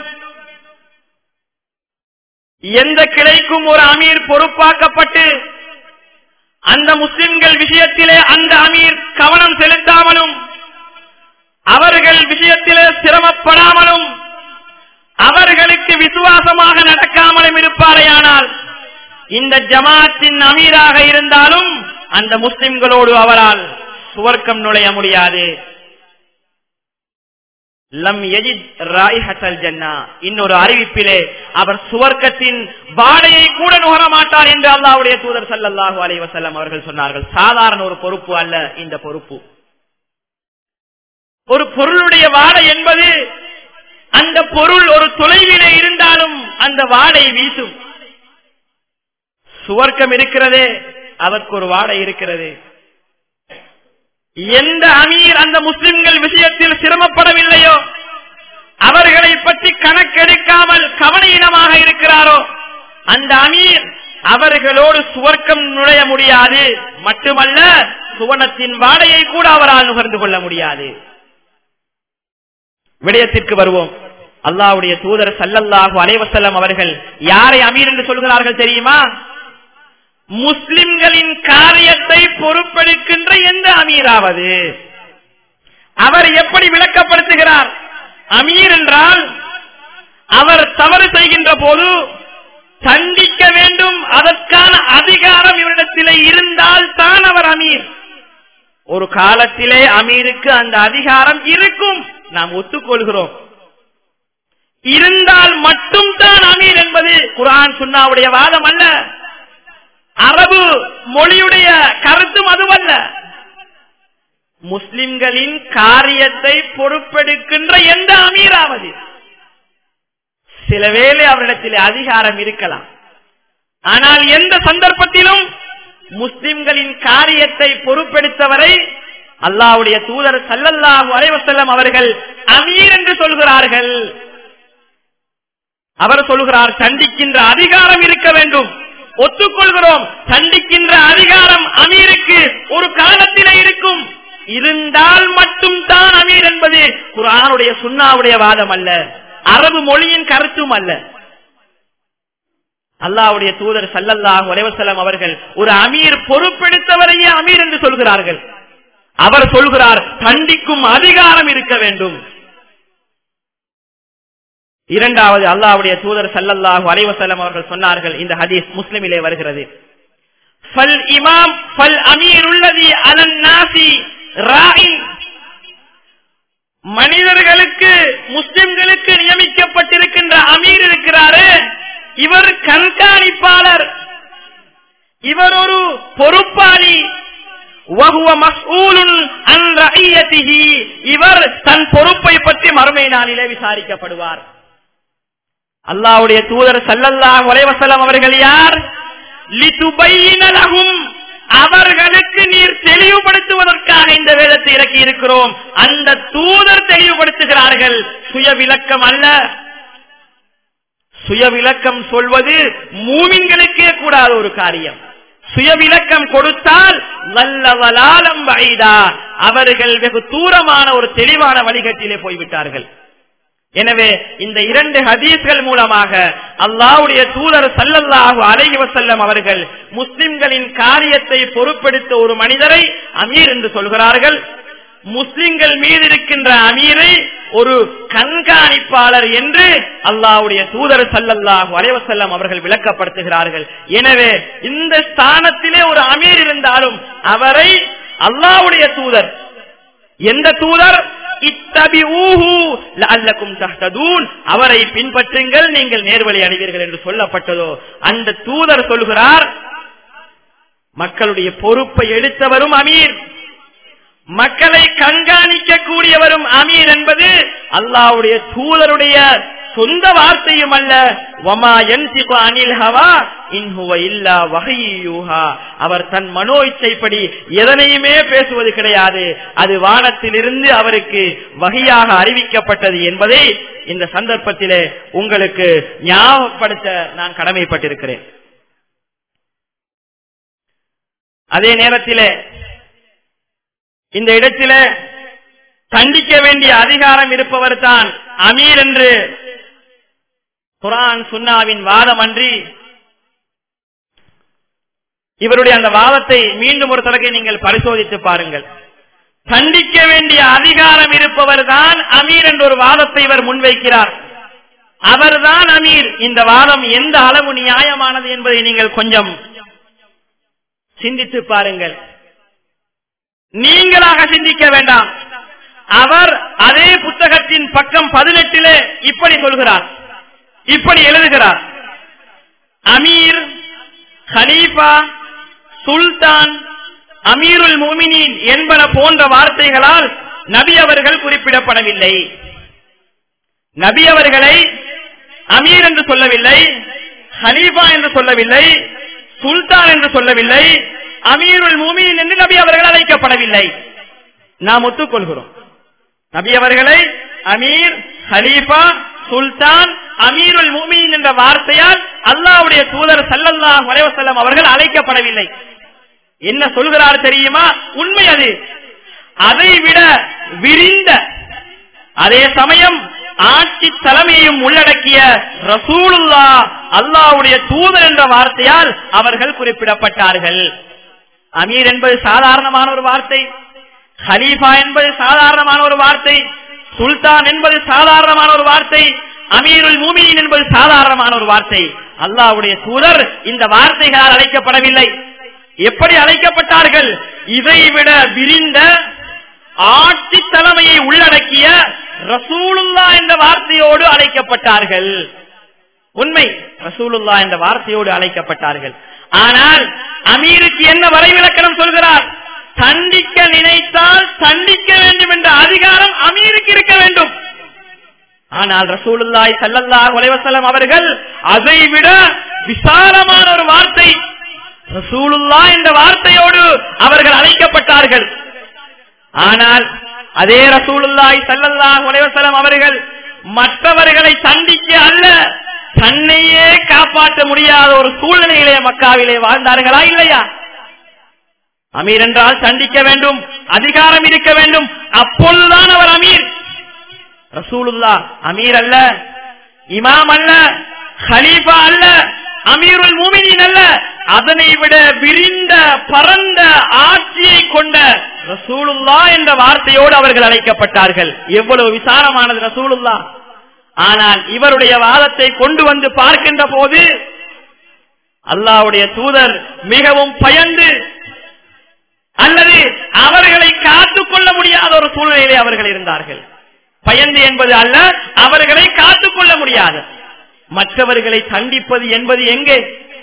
எந்த கிளைக்கும் ஒரு அமீர் பொறுப்பாக்கப்பட்டு அந்த முஸ்லிம்கள் விஷயத்திலே அந்த அமீர் கவனம் செலுத்தாமலும் அவர்கள் விஷயத்திலே சிரமப்படாமலும் அவர்களுக்கு விசுவாசமாக நடக்காமலும் இருப்பாரையானால் இந்த ஜமாத்தின் அமீராக இருந்தாலும் அந்த முஸ்லிம்களோடு அவரால் சுவர்க்கம் நுழைய முடியாது லம் எஜித் ராய்ஹல் ஜன்னா இன்னொரு அறிவிப்பிலே அவர் சுவர்க்கத்தின் வாடையை கூட நுகர மாட்டார் என்று அல்லாவுடைய தூதர் சல்லல்லாஹு அலைஹி வஸல்லம் அவர்கள் சொன்னார்கள் சாதாரண ஒரு பொறுப்பு அல்ல இந்த பொறுப்பு ஒரு பொருளுடைய வாடை என்பது அந்த பொருள் ஒரு தொலைவிலே இருந்தாலும் அந்த வாடை வீசும் சுவர்க்கம் இருக்கிறதே அதற்கு ஒரு வாடை இருக்கிறது எந்த அமீர் அந்த முஸ்லிம்கள் விஷயத்தில் சிரமப்படவில்லையோ அவர்களை பற்றி கணக்கெடுக்காமல் கவனையினமாக இருக்கிறாரோ அந்த அமீர் அவர்களோடு சுவர்க்கம் நுழைய முடியாது மட்டுமல்ல சுவனத்தின் வாடையை கூட அவரால் நுகர்ந்து கொள்ள முடியாது விடயத்திற்கு வருவோம் அல்லாவுடைய தூதர் சல்லல்லாஹு அலைவசல்லம் அவர்கள் யாரை அமீர் என்று சொல்கிறார்கள் தெரியுமா முஸ்லிம்களின் காரியத்தை பொறுப்பெடுக்கின்ற எந்த அமீராவது அவர் எப்படி விளக்கப்படுத்துகிறார் அமீர் என்றால் அவர் தவறு செய்கின்ற போது தண்டிக்க வேண்டும் அதற்கான அதிகாரம் இவரிடத்திலே இருந்தால் தான் அவர் அமீர் ஒரு காலத்திலே அமீருக்கு அந்த அதிகாரம் இருக்கும் நாம் ஒத்துக்கொள்கிறோம் இருந்தால் மட்டும் தான் அமீர் என்பது குரான் சுன்னாவுடைய வாதம் அல்ல அரபு மொழியுடைய கருத்தும் அதுவல்ல முஸ்லிம்களின் காரியத்தை பொறுப்பெடுக்கின்ற எந்த அமீராவது சில வேளை அவரிடத்தில் அதிகாரம் இருக்கலாம் ஆனால் எந்த சந்தர்ப்பத்திலும் முஸ்லிம்களின் காரியத்தை பொறுப்பெடுத்தவரை அல்லாவுடைய தூதர் சல்லல்லாஹு அலைவசல்லம் அவர்கள் அமீர் என்று சொல்கிறார்கள் அவர் சொல்கிறார் சண்டிக்கின்ற அதிகாரம் இருக்க வேண்டும் ஒத்துக்கொள்கிறோம் சண்டிக்கின்ற அதிகாரம் அமீருக்கு ஒரு காலத்திலே இருக்கும் இருந்தால் மட்டும் தான் அமீர் என்பது குரானுடைய சுண்ணாவுடைய வாதம் அல்ல அரபு மொழியின் கருத்தும் அல்ல அல்லாவுடைய தூதர் சல்லல்லாஹு அலைவசல்லம் அவர்கள் ஒரு அமீர் பொறுப்பெடுத்தவரையே அமீர் என்று சொல்கிறார்கள் அவர் சொல்கிறார் தண்டிக்கும் அதிகாரம் இருக்க வேண்டும் இரண்டாவது அல்லாவுடைய தூதர் சல்லல்லாஹு அலைவசல்லம் அவர்கள் சொன்னார்கள் இந்த ஹதீஸ் முஸ்லிமிலே வருகிறது ஃபல் இமாம் ஃபல் அமீர் உள்ளதி அலன் நாசி ராயின் மனிதர்களுக்கு முஸ்லிம்களுக்கு நியமிக்கப்பட்டிருக்கின்ற அமீர் இருக்கிறாரு இவர் கண்காணிப்பாளர் இவர் ஒரு பொறுப்பாளி இவர் தன் பொறுப்பை பற்றி மறுமை நாளிலே விசாரிக்கப்படுவார் அல்லாவுடைய தூதர் சல்லல்லாஹ் வலைவசலம் அவர்கள் யார் லிதுபையினலகும் அவர்களுக்கு நீர் தெளிவுபடுத்துவதற்காக இந்த வேதத்தை இறக்கி இருக்கிறோம் அந்த தூதர் தெளிவுபடுத்துகிறார்கள் சுய விளக்கம் அல்ல சுய விளக்கம் சொல்வது மூமின்களுக்கே கூடாத ஒரு காரியம் சுய விளக்கம் கொடுத்தால் வல்லவலாலம் வைதா அவர்கள் வெகு தூரமான ஒரு தெளிவான வழிகட்டிலே போய்விட்டார்கள் எனவே இந்த இரண்டு ஹதீஸ்கள் மூலமாக அல்லாவுடைய தூதர் சல்லல்லாஹு அலைஹி வஸல்லம் அவர்கள் முஸ்லிம்களின் காரியத்தை பொறுப்பெடுத்த ஒரு மனிதரை அமீர் என்று சொல்கிறார்கள் முஸ்லிம்கள் மீது இருக்கின்ற அமீரை ஒரு கண்காணிப்பாளர் என்று அல்லாவுடைய தூதர் சல்லல்லாஹு அலைவசல்லம் அவர்கள் விளக்கப்படுத்துகிறார்கள் எனவே இந்த ஸ்தானத்திலே ஒரு அமீர் இருந்தாலும் அவரை அல்லாவுடைய தூதர் எந்த தூதர் இத்தபிஊஹு லஅல்லக்கும் தஹ்ததூன் அவரை பின்பற்றுங்கள் நீங்கள் நேர்வழி அடைவீர்கள் என்று சொல்லப்பட்டதோ அந்த தூதர் சொல்கிறார் மக்களுடைய பொறுப்பை எடுத்தவரும் அமீர் மக்களை கண்காணிக்க கூடியவரும் அமீர் என்பது அல்லாவுடைய தூதருடைய சொந்த வார்த்தையும் அல்ல வமா யன்திகு அனில் ஹவா இன் ஹுவ இல்லா வஹய்யூஹா அவர் தன் மனோ இச்சைப்படி எதனையுமே பேசுவது கிடையாது அது வானத்திலிருந்து அவருக்கு வகையாக அறிவிக்கப்பட்டது என்பதை இந்த சந்தர்ப்பத்திலே உங்களுக்கு ஞாபகப்படுத்த நான் கடமைப்பட்டிருக்கிறேன் அதே நேரத்திலே இந்த இடத்தில தண்டிக்க வேண்டிய அதிகாரம் இருப்பவர் தான் அமீர் என்று குரான் சுன்னாவின் வாதம் அன்றி இவருடைய அந்த வாதத்தை மீண்டும் ஒரு தடவை நீங்கள் பரிசோதித்து பாருங்கள் தண்டிக்க வேண்டிய அதிகாரம் இருப்பவர் தான் அமீர் என்ற ஒரு வாதத்தை இவர் முன்வைக்கிறார் அவர்தான் அமீர் இந்த வாதம் எந்த அளவு நியாயமானது என்பதை நீங்கள் கொஞ்சம் சிந்தித்து பாருங்கள் நீங்களாக சிந்திக்க வேண்டாம் அவர் அதே புத்தகத்தின் பக்கம் பதினெட்டிலே இப்படி சொல்கிறார் இப்படி எழுதுகிறார் அமீர் ஹலீஃபா சுல்தான் அமீருல் மோமினின் என்பன போன்ற வார்த்தைகளால் நபி அவர்கள் குறிப்பிடப்படவில்லை நபி அவர்களை அமீர் என்று சொல்லவில்லை ஹலீஃபா என்று சொல்லவில்லை சுல்தான் என்று சொல்லவில்லை அமீருல் மூமின் என்று நபி அவர்கள் அழைக்கப்படவில்லை நாம் ஒத்துக்கொள்கிறோம் நபி அவர்களை அமீர் ஹலீஃபா சுல்தான் அமீருல் மூமின் என்ற வார்த்தையால் அல்லாவுடைய தூதர் சல்லல்லா வலைவசல்லம் அவர்கள் அழைக்கப்படவில்லை என்ன சொல்கிறார் தெரியுமா உண்மை அது அதை விட விரிந்த அதே சமயம் ஆட்சி தலைமையையும் உள்ளடக்கிய ரசூலுல்லா அல்லாவுடைய தூதர் என்ற வார்த்தையால் அவர்கள் குறிப்பிடப்பட்டார்கள் அமீர் என்பது சாதாரணமான ஒரு வார்த்தை ஹலீஃபா என்பது சாதாரணமான ஒரு வார்த்தை சுல்தான் என்பது சாதாரணமான ஒரு வார்த்தை அமீருல் மூமியின் என்பது சாதாரணமான ஒரு வார்த்தை அல்லாவுடைய தூதர் இந்த வார்த்தைகளால் அழைக்கப்படவில்லை எப்படி அழைக்கப்பட்டார்கள் இதைவிட விரிந்த ஆட்சி தலைமையை உள்ளடக்கிய ரசூலுல்லா என்ற வார்த்தையோடு அழைக்கப்பட்டார்கள் உண்மை ரசூலுல்லா என்ற வார்த்தையோடு அழைக்கப்பட்டார்கள் ஆனால் அமீருக்கு என்ன வரைவிலக்கணம் சொல்கிறார் தண்டிக்க நினைத்தால் தண்டிக்க வேண்டும் என்ற அதிகாரம் அமீருக்கு இருக்க வேண்டும் ஆனால் ரசூலுல்லாய் சல்லல்லா உலைவசலம் அவர்கள் அதை விட விசாலமான ஒரு வார்த்தை ரசூலுல்லா என்ற வார்த்தையோடு அவர்கள் அழைக்கப்பட்டார்கள் ஆனால் அதே ரசூலுல்லாய் சல்லல்லா உலைவசலம் அவர்கள் மற்றவர்களை தண்டிக்க அல்ல தன்னையே காப்பாற்ற முடியாத ஒரு சூழ்நிலையிலே மக்காவிலே வாழ்ந்தார்களா இல்லையா அமீர் என்றால் தண்டிக்க வேண்டும் அதிகாரம் இருக்க வேண்டும் அப்பொழுதுதான் அவர் அமீர் ரசூலுல்லா அமீர் அல்ல இமாம் அல்ல ஹலீஃபா அல்ல அமீருல் மூமினின் அல்ல அதனை விட விரிந்த பரந்த ஆட்சியை கொண்ட ரசூலுல்லா என்ற வார்த்தையோடு அவர்கள் அழைக்கப்பட்டார்கள் எவ்வளவு விசாலமானது ரசூலுல்லா ஆனால் இவருடைய வாதத்தை கொண்டு வந்து பார்க்கின்ற போது அல்லாவுடைய தூதர் மிகவும் பயந்து அல்லது அவர்களை காத்துக் கொள்ள முடியாத ஒரு சூழ்நிலையிலே அவர்கள் இருந்தார்கள் பயந்து என்பது அல்ல அவர்களை காத்துக் கொள்ள முடியாது மற்றவர்களை தண்டிப்பது என்பது எங்கே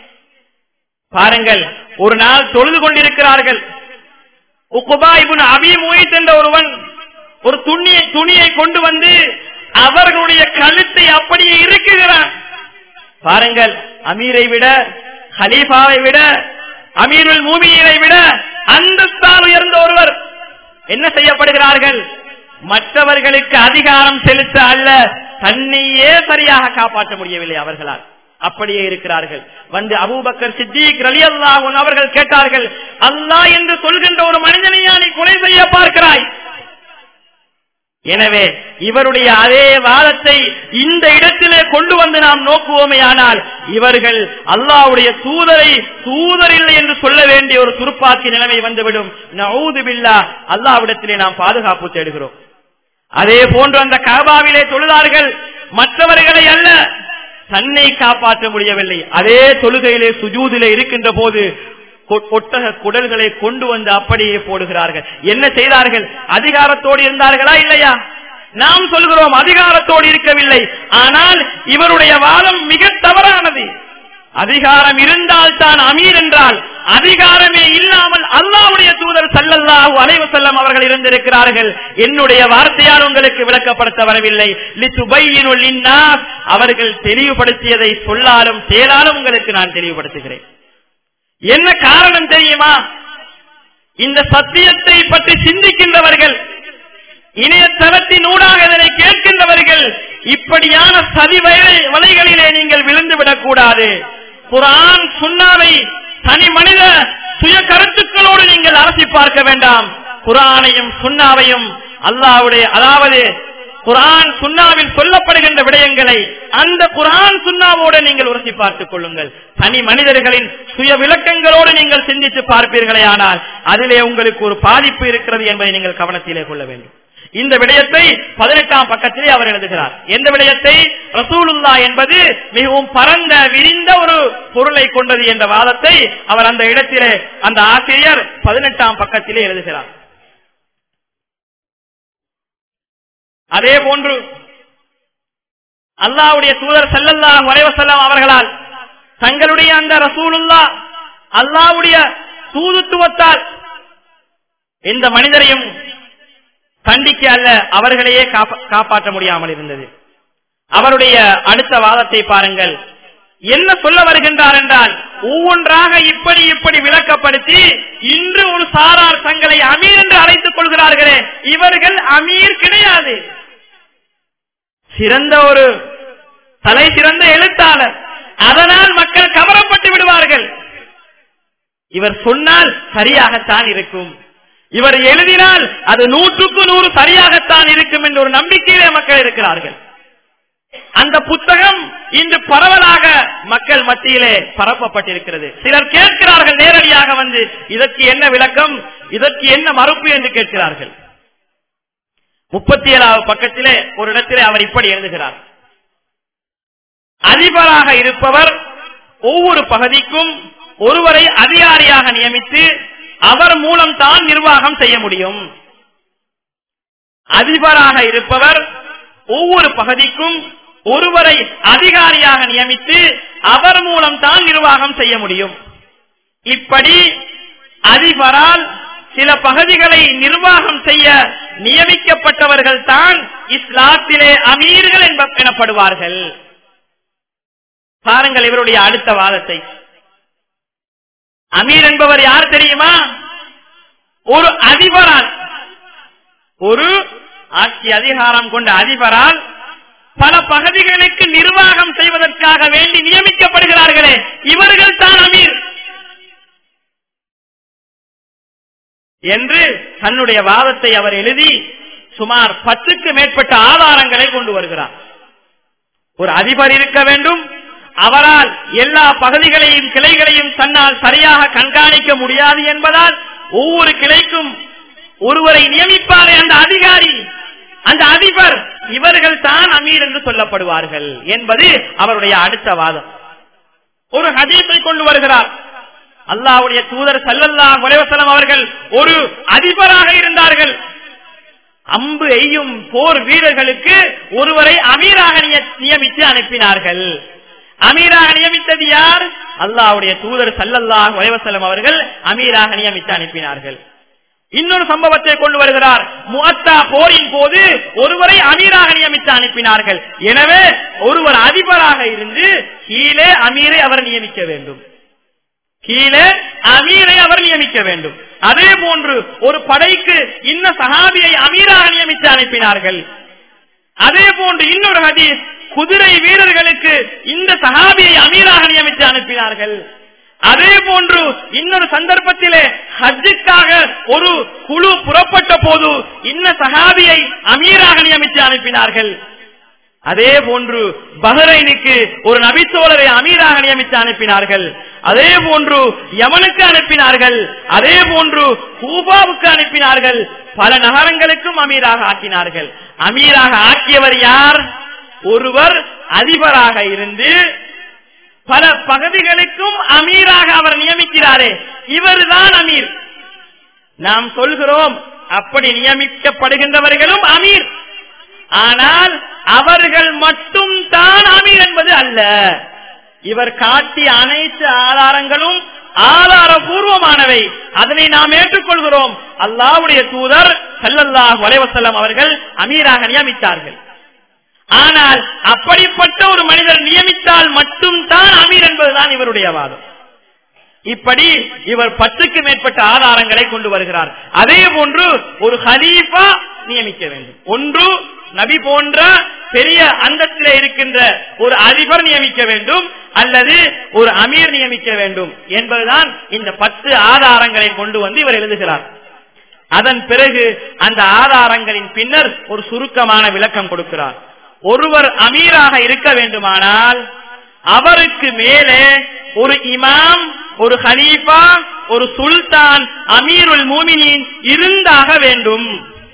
பாருங்கள் ஒரு நாள் தொழுது கொண்டிருக்கிறார்கள் உக்குபாய்புன் அபிமுயித் என்ற ஒருவன் ஒரு துணியை துணியை கொண்டு வந்து அவர்களுடைய கழுத்தை அப்படியே இருக்குகிறான் பாருங்கள் அமீரை விட ஹலீஃபாவை விட அமீருல் மூமியை விட அந்தஸ்தான் உயர்ந்த ஒருவர் என்ன செய்யப்படுகிறார்கள் மற்றவர்களுக்கு அதிகாரம் செலுத்த அல்ல தன்னையே சரியாக காப்பாற்ற முடியவில்லை அவர்களால் அப்படியே இருக்கிறார்கள் வந்து அபூபக்கர் சித்திக் ரலி அல்லாஹ் அவர்கள் கேட்டார்கள் அல்லாஹ் என்று சொல்கின்ற ஒரு மனிதனையா நீ கொலை செய்ய பார்க்கிறாய் எனவே இவருடைய அதே வாதத்தை இந்த இடத்திலே கொண்டு வந்து நாம் நோக்குவோமே ஆனால் இவர்கள் அல்லாவுடைய தூதரை தூதர் இல்லை என்று சொல்ல வேண்டிய ஒரு துருப்பாக்கி நிலைமை வந்துவிடும் நவுது பில்லா அல்லாவிடத்திலே நாம் பாதுகாப்பு தேடுகிறோம் அதே போன்று அந்த கபாவிலே தொழுதார்கள் மற்றவர்களை அல்ல தன்னை காப்பாற்ற முடியவில்லை அதே தொழுகையிலே சுஜூதிலே இருக்கின்ற போது ஒட்டக குடல்களை கொண்டு வந்து அப்படியே போடுகிறார்கள் என்ன செய்தார்கள் அதிகாரத்தோடு இருந்தார்களா இல்லையா நாம் சொல்கிறோம் அதிகாரத்தோடு இருக்கவில்லை ஆனால் இவருடைய வாதம் மிக தவறானது அதிகாரம் இருந்தால் தான் அமீர் என்றால் அதிகாரமே இல்லாமல் அல்லாவுடைய தூதர் சல்லல்லாஹு அலைவு செல்லம் அவர்கள் இருந்திருக்கிறார்கள் என்னுடைய வார்த்தையால் உங்களுக்கு விளக்கப்படுத்த வரவில்லை அவர்கள் தெளிவுபடுத்தியதை சொல்லாலும் செயலாலும் உங்களுக்கு நான் தெளிவுபடுத்துகிறேன் என்ன காரணம் தெரியுமா இந்த சத்தியத்தை பற்றி சிந்திக்கின்றவர்கள் இணையதளத்தின் ஊடாக இதனை கேட்கின்றவர்கள் இப்படியான சதி வலைகளிலே நீங்கள் விழுந்துவிடக் கூடாது குரான் சுண்ணாவை தனி மனித சுய கருத்துக்களோடு நீங்கள் அரசி பார்க்க வேண்டாம் குரானையும் சுண்ணாவையும் அல்லாவுடைய அதாவது குரான் சுண்ணாவில் சொல்லப்படுகின்ற விடயங்களை அந்த குரான் சுண்ணாவோடு நீங்கள் உரசி பார்த்துக் கொள்ளுங்கள் தனி மனிதர்களின் சுய விளக்கங்களோடு நீங்கள் சிந்தித்து பார்ப்பீர்களே ஆனால் அதிலே உங்களுக்கு ஒரு பாதிப்பு இருக்கிறது என்பதை நீங்கள் கவனத்திலே கொள்ள வேண்டும் இந்த விடயத்தை பதினெட்டாம் பக்கத்திலே அவர் எழுதுகிறார் எந்த விடயத்தை ரசூலுல்லா என்பது மிகவும் பரந்த விரிந்த ஒரு பொருளை கொண்டது என்ற வாதத்தை அவர் அந்த இடத்திலே அந்த ஆசிரியர் பதினெட்டாம் பக்கத்திலே எழுதுகிறார் அதே போன்று அல்லாவுடைய தூதர் செல்லல்லா வரைவசல்லாம் அவர்களால் தங்களுடைய அந்த ரசூலுல்லா அல்லாவுடைய தூதுத்துவத்தால் எந்த மனிதரையும் கண்டிக்க அல்ல அவர்களையே காப்பாற்ற முடியாமல் இருந்தது அவருடைய அடுத்த வாதத்தை பாருங்கள் என்ன சொல்ல வருகின்றார் என்றால் ஒவ்வொன்றாக இப்படி இப்படி விளக்கப்படுத்தி இன்று ஒரு சாரார் தங்களை அமீர் என்று அழைத்துக் கொள்கிறார்களே இவர்கள் அமீர் கிடையாது சிறந்த ஒரு தலை சிறந்த எழுத்தாளர் அதனால் மக்கள் கவரப்பட்டு விடுவார்கள் இவர் சொன்னால் சரியாகத்தான் இருக்கும் இவர் எழுதினால் அது நூற்றுக்கு நூறு சரியாகத்தான் இருக்கும் என்ற ஒரு நம்பிக்கையிலே மக்கள் இருக்கிறார்கள் அந்த புத்தகம் இன்று பரவலாக மக்கள் மத்தியிலே பரப்பப்பட்டிருக்கிறது சிலர் கேட்கிறார்கள் நேரடியாக வந்து இதற்கு என்ன விளக்கம் இதற்கு என்ன மறுப்பு என்று கேட்கிறார்கள் முப்பத்தி ஏழாவது பக்கத்திலே ஒரு இடத்திலே அவர் இப்படி எழுதுகிறார் அதிபராக இருப்பவர் ஒவ்வொரு பகுதிக்கும் ஒருவரை அதிகாரியாக நியமித்து அவர் மூலம் தான் நிர்வாகம் செய்ய முடியும் அதிபராக இருப்பவர் ஒவ்வொரு பகுதிக்கும் ஒருவரை அதிகாரியாக நியமித்து அவர் மூலம் தான் நிர்வாகம் செய்ய முடியும் இப்படி அதிபரால் சில பகுதிகளை நிர்வாகம் செய்ய நியமிக்கப்பட்டவர்கள் தான் இஸ்லாத்திலே அமீர்கள் எனப்படுவார்கள் பாருங்கள் இவருடைய அடுத்த வாதத்தை அமீர் என்பவர் யார் தெரியுமா ஒரு அதிபரால் ஒரு ஆட்சி அதிகாரம் கொண்ட அதிபரால் பல பகுதிகளுக்கு நிர்வாகம் செய்வதற்காக வேண்டி நியமிக்கப்படுகிறார்களே இவர்கள் தான் அமீர் என்று தன்னுடைய வாதத்தை அவர் எழுதி சுமார் பத்துக்கு மேற்பட்ட ஆதாரங்களை கொண்டு வருகிறார் ஒரு அதிபர் இருக்க வேண்டும் அவரால் எல்லா பகுதிகளையும் கிளைகளையும் தன்னால் சரியாக கண்காணிக்க முடியாது என்பதால் ஒவ்வொரு கிளைக்கும் ஒருவரை நியமிப்பாரே அந்த அதிகாரி அந்த அதிபர் இவர்கள் தான் அமீர் என்று சொல்லப்படுவார்கள் என்பது அவருடைய அடுத்த வாதம் ஒரு ஹதீஸை கொண்டு வருகிறார் அல்லாவுடைய தூதர் சல்லல்லா முலைவசலம் அவர்கள் ஒரு அதிபராக இருந்தார்கள் அம்பு எய்யும் போர் வீரர்களுக்கு ஒருவரை அமீராக நியமித்து அனுப்பினார்கள் அமீராக நியமித்தது யார் அல்லாவுடைய தூதர் சல்லல்லாஹ் வலைவசலம் அவர்கள் அமீராக நியமித்து அனுப்பினார்கள் இன்னொரு சம்பவத்தை கொண்டு வருகிறார் முகத்தா போரின் போது ஒருவரை அமீராக நியமித்து அனுப்பினார்கள் எனவே ஒருவர் அதிபராக இருந்து கீழே அமீரை அவர் நியமிக்க வேண்டும் கீழே அமீரை அவர் நியமிக்க வேண்டும் அதே போன்று ஒரு படைக்கு இன்ன சஹாபியை அமீராக நியமித்து அனுப்பினார்கள் அதே போன்று இன்னொரு ஹதீஸ் குதிரை வீரர்களுக்கு இந்த சஹாபியை அமீராக நியமித்து அனுப்பினார்கள் அதே போன்று இன்னொரு சந்தர்ப்பத்திலே ஹஜ்ஜுக்காக ஒரு குழு புறப்பட்ட போது இன்ன சகாபியை அமீராக நியமித்து அனுப்பினார்கள் அதே போன்று பஹ்ரைனுக்கு ஒரு நபித்தோழரை அமீராக நியமித்து அனுப்பினார்கள் அதே போன்று யமனுக்கு அனுப்பினார்கள் அதே போன்று கூபாவுக்கு அனுப்பினார்கள் பல நகரங்களுக்கும் அமீராக ஆக்கினார்கள் அமீராக ஆக்கியவர் யார் ஒருவர் அதிபராக இருந்து பல பகுதிகளுக்கும் அமீராக அவர் நியமிக்கிறாரே இவர்தான் அமீர் நாம் சொல்கிறோம் அப்படி நியமிக்கப்படுகின்றவர்களும் அமீர் ஆனால் அவர்கள் மட்டும் தான் அமீர் என்பது அல்ல இவர் காட்டிய அனைத்து ஆதாரங்களும் ஆதாரபூர்வமானவை அதனை நாம் ஏற்றுக்கொள்கிறோம் அல்லாவுடைய தூதர் சல்லல்லாஹ் வலைவசல்லம் அவர்கள் அமீராக நியமித்தார்கள் ஆனால் அப்படிப்பட்ட ஒரு மனிதர் நியமித்தால் மட்டும் தான் அமீர் என்பதுதான் இவருடைய வாதம் இப்படி இவர் பத்துக்கு மேற்பட்ட ஆதாரங்களை கொண்டு வருகிறார் அதே போன்று ஒரு ஹலீஃபா நியமிக்க வேண்டும் ஒன்று நபி போன்ற பெரிய அந்தத்திலே இருக்கின்ற ஒரு அதிபர் நியமிக்க வேண்டும் அல்லது ஒரு அமீர் நியமிக்க வேண்டும் என்பதுதான் இந்த பத்து ஆதாரங்களை கொண்டு வந்து இவர் எழுதுகிறார் அதன் பிறகு அந்த ஆதாரங்களின் பின்னர் ஒரு சுருக்கமான விளக்கம் கொடுக்கிறார் ஒருவர் அமீராக இருக்க வேண்டுமானால் அவருக்கு மேலே ஒரு இமாம் ஒரு ஹலீஃபா ஒரு சுல்தான் அமீருல் மூமினின் இருந்தாக வேண்டும்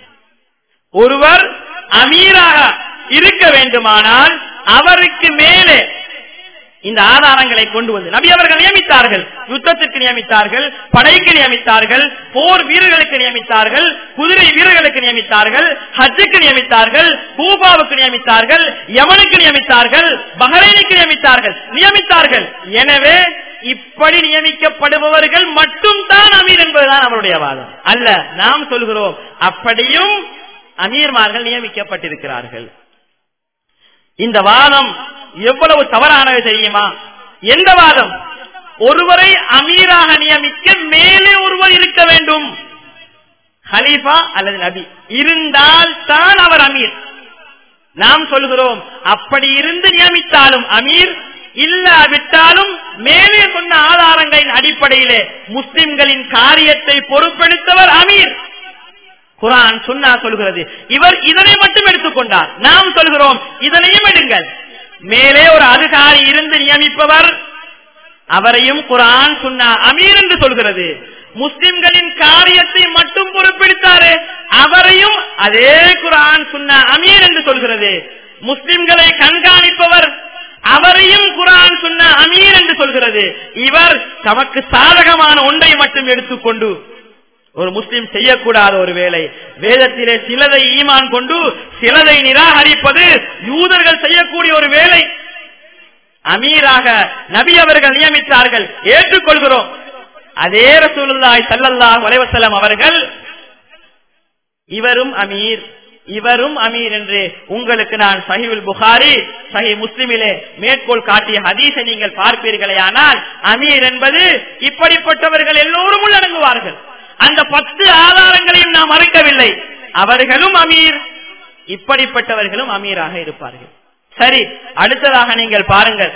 ஒருவர் அமீராக இருக்க வேண்டுமானால் அவருக்கு மேலே இந்த ஆதாரங்களை கொண்டு வந்து நபி அவர்கள் நியமித்தார்கள் யுத்தத்திற்கு நியமித்தார்கள் படைக்கு நியமித்தார்கள் போர் வீரர்களுக்கு நியமித்தார்கள் குதிரை வீரர்களுக்கு நியமித்தார்கள் ஹஜ்ஜுக்கு நியமித்தார்கள் கூபாவுக்கு நியமித்தார்கள் யமனுக்கு நியமித்தார்கள் பஹரைனுக்கு நியமித்தார்கள் நியமித்தார்கள் எனவே இப்படி நியமிக்கப்படுபவர்கள் மட்டும் தான் அமீர் என்பதுதான் அவருடைய வாதம் அல்ல நாம் சொல்கிறோம் அப்படியும் அமீர்மார்கள் நியமிக்கப்பட்டிருக்கிறார்கள் இந்த வாதம் எவ்வளவு தவறானது தெரியுமா எந்த வாதம் ஒருவரை அமீராக நியமிக்க மேலே ஒருவர் இருக்க வேண்டும் ஹலீஃபா அல்லது நபி இருந்தால் தான் அவர் அமீர் நாம் சொல்கிறோம் அப்படி இருந்து நியமித்தாலும் அமீர் இல்லாவிட்டாலும் மேலே சொன்ன ஆதாரங்களின் அடிப்படையிலே முஸ்லிம்களின் காரியத்தை பொறுப்பெடுத்தவர் அமீர் குரான் சொன்னா சொல்கிறது இவர் இதனை மட்டும் எடுத்துக்கொண்டார் நாம் சொல்கிறோம் இதனையும் எடுங்கள் மேலே ஒரு அதிகாரி இருந்து நியமிப்பவர் அவரையும் குரான் சொன்னா அமீர் என்று சொல்கிறது முஸ்லிம்களின் காரியத்தை மட்டும் பொறுப்பெடுத்தாரு அவரையும் அதே குரான் சொன்ன அமீர் என்று சொல்கிறது முஸ்லிம்களை கண்காணிப்பவர் அவரையும் குரான் சொன்ன அமீர் என்று சொல்கிறது இவர் தமக்கு சாதகமான ஒன்றை மட்டும் எடுத்துக்கொண்டு ஒரு முஸ்லிம் செய்யக்கூடாத ஒரு வேலை வேதத்திலே சிலதை ஈமான் கொண்டு சிலதை நிராகரிப்பது யூதர்கள் செய்யக்கூடிய ஒரு வேலை அமீராக நபி அவர்கள் நியமித்தார்கள் ஏற்றுக்கொள்கிறோம் அதே ரசூலுல்லாய் சல்லல்லாஹ் வலைவசலம் அவர்கள் இவரும் அமீர் இவரும் அமீர் என்று உங்களுக்கு நான் சஹிவுல் புகாரி சஹி முஸ்லிமிலே மேற்கோள் காட்டிய ஹதீஸை நீங்கள் பார்ப்பீர்களே ஆனால் அமீர் என்பது இப்படிப்பட்டவர்கள் எல்லோரும் உள்ளடங்குவார்கள் அந்த பத்து ஆதாரங்களையும் நாம் மறைக்கவில்லை அவர்களும் அமீர் இப்படிப்பட்டவர்களும் அமீராக இருப்பார்கள் சரி அடுத்ததாக நீங்கள் பாருங்கள்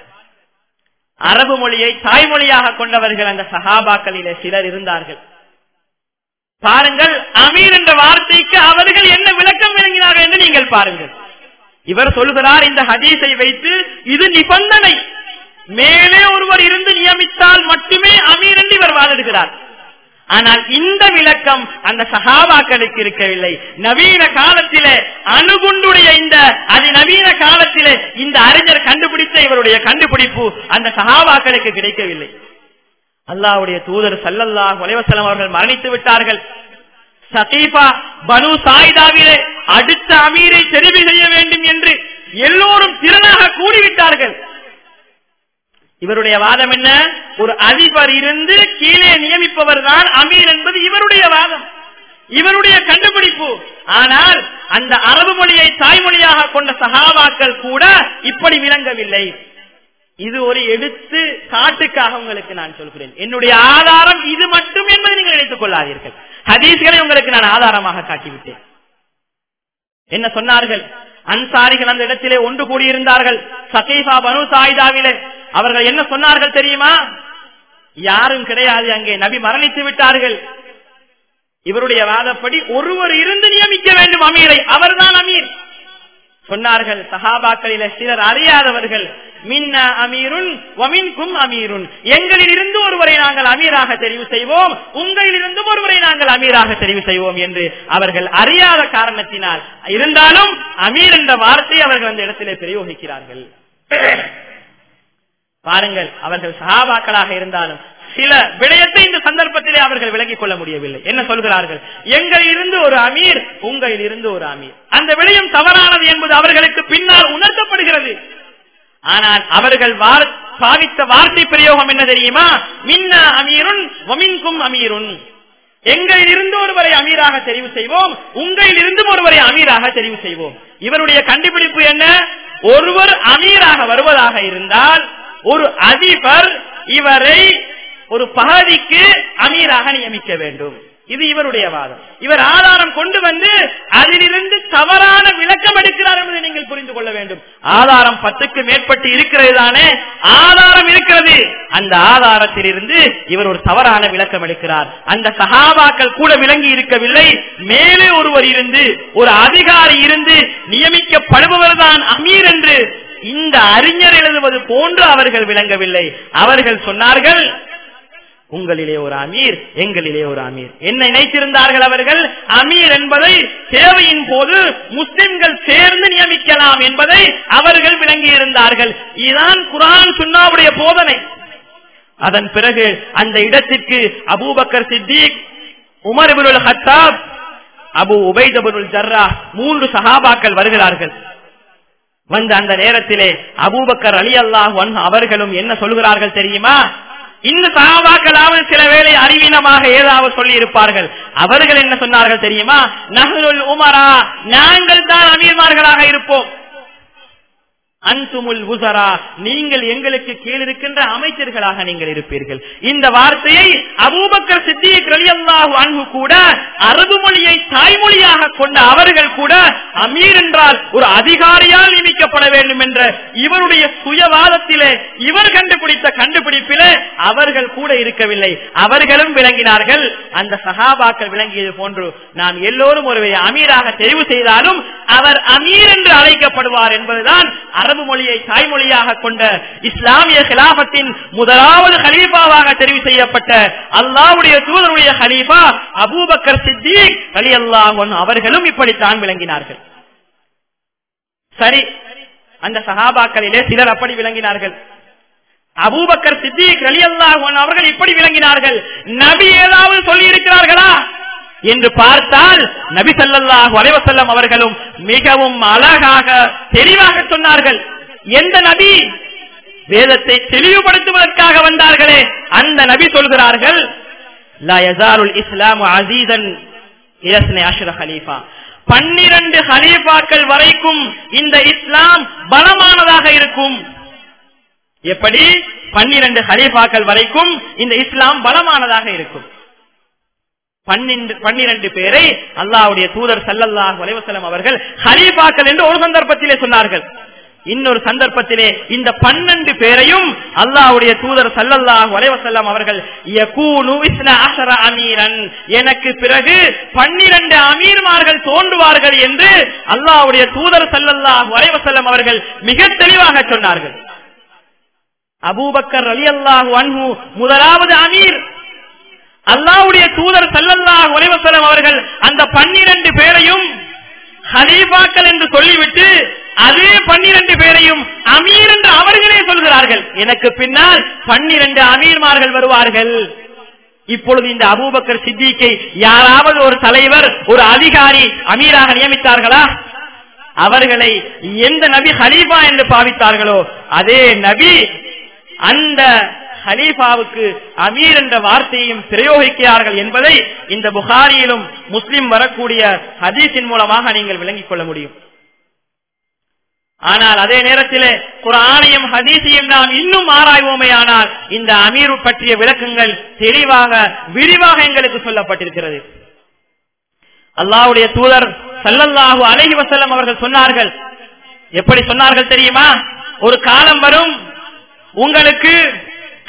அரபு மொழியை தாய்மொழியாக கொண்டவர்கள் அந்த சகாபாக்களிலே சிலர் இருந்தார்கள் பாருங்கள் அமீர் என்ற வார்த்தைக்கு அவர்கள் என்ன விளக்கம் விளங்கினார்கள் என்று நீங்கள் பாருங்கள் இவர் சொல்கிறார் இந்த ஹதீஸை வைத்து இது நிபந்தனை மேலே ஒருவர் இருந்து நியமித்தால் மட்டுமே அமீர் என்று இவர் வாதிடுகிறார் ஆனால் இந்த விளக்கம் அந்த சகாபாக்களுக்கு இருக்கவில்லை நவீன காலத்திலே அணுகுண்டுடைய இந்த அதிநவீன காலத்திலே இந்த அறிஞர் கண்டுபிடித்த இவருடைய கண்டுபிடிப்பு அந்த சகாபாக்களுக்கு கிடைக்கவில்லை அல்லாவுடைய தூதர் சல்லல்லா வலைவசலம் அவர்கள் மரணித்து விட்டார்கள் சகீபா பனு சாயிதாவிலே அடுத்த அமீரை தெரிவு செய்ய வேண்டும் என்று எல்லோரும் திறனாக கூடிவிட்டார்கள் இவருடைய வாதம் என்ன ஒரு அதிபர் இருந்து கீழே நியமிப்பவர் தான் அமீர் என்பது இவருடைய வாதம் இவருடைய கண்டுபிடிப்பு ஆனால் அந்த அரபு மொழியை தாய்மொழியாக கொண்ட சகாவாக்கள் கூட இப்படி விளங்கவில்லை இது ஒரு எடுத்து காட்டுக்காக உங்களுக்கு நான் சொல்கிறேன் என்னுடைய ஆதாரம் இது மட்டும் என்பதை நீங்கள் நினைத்துக் கொள்ளாதீர்கள் ஹதீஸ்களை உங்களுக்கு நான் ஆதாரமாக காட்டிவிட்டேன் என்ன சொன்னார்கள் அன்சாரிகள் அந்த இடத்திலே ஒன்று கூடியிருந்தார்கள் சகீஃபா பனு சாயிதாவிலே அவர்கள் என்ன சொன்னார்கள் தெரியுமா யாரும் கிடையாது அங்கே நபி மரணித்து விட்டார்கள் இவருடைய வாதப்படி ஒருவர் இருந்து நியமிக்க வேண்டும் அமீரை அவர்தான் அமீர் சொன்னார்கள் சஹாபாக்களில சிலர் அறியாதவர்கள் மின்ன அமீருன் வமின்கும் அமீருன் எங்களில் இருந்து ஒருவரை நாங்கள் அமீராக தெரிவு செய்வோம் உங்களில் இருந்தும் ஒருவரை நாங்கள் அமீராக தெரிவு செய்வோம் என்று அவர்கள் அறியாத காரணத்தினால் இருந்தாலும் அமீர் என்ற வார்த்தை அவர்கள் அந்த இடத்திலே பிரயோகிக்கிறார்கள் பாருங்கள் அவர்கள் சஹாபாக்களாக இருந்தாலும் சில விடயத்தை இந்த சந்தர்ப்பத்திலே அவர்கள் விளங்கிக் கொள்ள முடியவில்லை என்ன சொல்கிறார்கள் எங்களில் இருந்து ஒரு அமீர் உங்களில் இருந்து ஒரு அமீர் அந்த விடயம் தவறானது என்பது அவர்களுக்கு பின்னால் உணர்த்தப்படுகிறது ஆனால் அவர்கள் பாவித்த வார்த்தை பிரயோகம் என்ன தெரியுமா மின்ன அமீருன் ஒமின்கும் அமீருன் எங்களில் இருந்து ஒருவரை அமீராக தெரிவு செய்வோம் உங்களில் இருந்தும் ஒருவரை அமீராக தெரிவு செய்வோம் இவருடைய கண்டுபிடிப்பு என்ன ஒருவர் அமீராக வருவதாக இருந்தால் ஒரு அதிபர் இவரை ஒரு பகுதிக்கு அமீராக நியமிக்க வேண்டும் இது இவருடைய வாதம் இவர் ஆதாரம் கொண்டு வந்து அதிலிருந்து தவறான விளக்கம் எடுக்கிறார் என்பதை நீங்கள் புரிந்து கொள்ள வேண்டும் ஆதாரம் பத்துக்கு மேற்பட்டு இருக்கிறது தானே ஆதாரம் இருக்கிறது அந்த ஆதாரத்தில் இருந்து இவர் ஒரு தவறான விளக்கம் எடுக்கிறார் அந்த சகாபாக்கள் கூட விளங்கி இருக்கவில்லை மேலே ஒருவர் இருந்து ஒரு அதிகாரி இருந்து நியமிக்கப்படுபவர் தான் அமீர் என்று இந்த அறிஞர் எழுதுவது போன்று அவர்கள் விளங்கவில்லை அவர்கள் சொன்னார்கள் உங்களிலே ஒரு அமீர் எங்களிலே ஒரு அமீர் என்ன நினைத்திருந்தார்கள் அவர்கள் அமீர் என்பதை தேவையின் போது முஸ்லிம்கள் சேர்ந்து நியமிக்கலாம் என்பதை அவர்கள் விளங்கி இருந்தார்கள் இதுதான் குரான் சுன்னாவுடைய போதனை அதன் பிறகு அந்த இடத்திற்கு Abu Bakr Siddiq Umar ibnul Khattab Abu Ubaidah ibnul Jarrah மூன்று சகாபாக்கள் வருகிறார்கள் வந்த அந்த நேரத்திலே அபூபக்கர் அலி அல்லாஹ் அவர்களும் என்ன சொல்கிறார்கள் தெரியுமா இந்த சகாபாக்களாவது சில வேளை அறிவீனமாக ஏதாவது சொல்லி இருப்பார்கள் அவர்கள் என்ன சொன்னார்கள் தெரியுமா நகருல் உமரா நாங்கள் தான் அமீர்மார்களாக இருப்போம் அன்சுமுல் உசரா நீங்கள் எங்களுக்கு கீழிருக்கின்ற அமைச்சர்களாக நீங்கள் இருப்பீர்கள் இந்த வார்த்தையை அபூபக்கர் சித்திக் ரலியல்லாஹு அன்பு கூட அரபு மொழியை தாய்மொழியாக கொண்ட அவர்கள் கூட அமீர் என்றால் ஒரு அதிகாரியால் நியமிக்கப்பட வேண்டும் என்ற இவருடைய சுயவாதத்திலே இவர் கண்டுபிடித்த கண்டுபிடிப்பிலே அவர்கள் கூட இருக்கவில்லை அவர்களும் விளங்கினார்கள் அந்த சகாபாக்கள் விளங்கியது போன்று நாம் எல்லோரும் ஒருவரை அமீராக தெரிவு செய்தாலும் அவர் அமீர் என்று அழைக்கப்படுவார் என்பதுதான் அரபு மொழியை தாய்மொழியாக கொண்ட இஸ்லாமிய கிலாபத்தின் முதலாவது ஹலீஃபாவாக தெரிவு செய்யப்பட்ட அல்லாவுடைய தூதருடைய ஹலீஃபா அபூபக்கர் சித்திக் அலி அல்லாஹன் அவர்களும் இப்படித்தான் விளங்கினார்கள் சரி அந்த சகாபாக்களிலே சிலர் அப்படி விளங்கினார்கள் அபூபக்கர் சித்திக் அலி அல்லாஹன் அவர்கள் இப்படி விளங்கினார்கள் நபி ஏதாவது சொல்லி இருக்கிறார்களா என்று பார்த்தால் நபி சல்லாஹு அலைவசல்லம் அவர்களும் மிகவும் அழகாக தெளிவாக சொன்னார்கள் எந்த நபி வேதத்தை தெளிவுபடுத்துவதற்காக வந்தார்களே அந்த நபி சொல்கிறார்கள் இஸ்லாம் அசீதன் பன்னிரண்டு ஹலீஃபாக்கள் வரைக்கும் இந்த இஸ்லாம் பலமானதாக இருக்கும் எப்படி பன்னிரண்டு ஹலீஃபாக்கள் வரைக்கும் இந்த இஸ்லாம் பலமானதாக இருக்கும் பன்னிரண்டு பேரை அல்லாவுடைய தூதர் சல்லல்லாஹ் வலைவசலம் அவர்கள் ஹலீஃபாக்கள் என்று ஒரு சந்தர்ப்பத்திலே சொன்னார்கள் இன்னொரு சந்தர்ப்பத்திலே இந்த பன்னெண்டு பேரையும் அல்லாவுடைய தூதர் சல்லல்லாஹ் வலைவசல்லம் அவர்கள் அமீரன் எனக்கு பிறகு பன்னிரண்டு அமீர்மார்கள் தோன்றுவார்கள் என்று அல்லாவுடைய தூதர் சல்லல்லாஹ் வலைவசல்லம் அவர்கள் மிக தெளிவாக சொன்னார்கள் அபூபக்கர் அலி அல்லாஹு அன்ஹு முதலாவது அமீர் அல்லாவுடைய தூதர் சல்லல்லாஹ் உலைவசலம் அவர்கள் அந்த பன்னிரண்டு பேரையும் ஹலீஃபாக்கள் என்று சொல்லிவிட்டு அதே பன்னிரண்டு பேரையும் அமீர் என்று அவர்களே சொல்கிறார்கள் எனக்கு பின்னால் பன்னிரண்டு அமீர்மார்கள் வருவார்கள் இப்பொழுது இந்த அபூபக்கர் சித்திக்கை யாராவது ஒரு தலைவர் ஒரு அதிகாரி அமீராக நியமித்தார்களா அவர்களை எந்த நபி ஹலீஃபா என்று பாவித்தார்களோ அதே நபி அந்த ஹலீஃபாவுக்கு அமீர் என்ற வார்த்தையையும் பிரயோகிக்கிறார்கள் என்பதை இந்த புகாரியிலும் முஸ்லிம் வரக்கூடிய ஹதீஸின் மூலமாக நீங்கள் விளங்கிக் கொள்ள முடியும் ஆனால் அதே நேரத்தில் குரானையும் ஹதீஸையும் நாம் இன்னும் ஆராய்வோமே ஆனால் இந்த அமீர் பற்றிய விளக்கங்கள் தெளிவாக விரிவாக எங்களுக்கு சொல்லப்பட்டிருக்கிறது அல்லாவுடைய தூதர் சல்லல்லாஹு அலஹி வசல்லம் அவர்கள் சொன்னார்கள் எப்படி சொன்னார்கள் தெரியுமா ஒரு காலம் வரும் உங்களுக்கு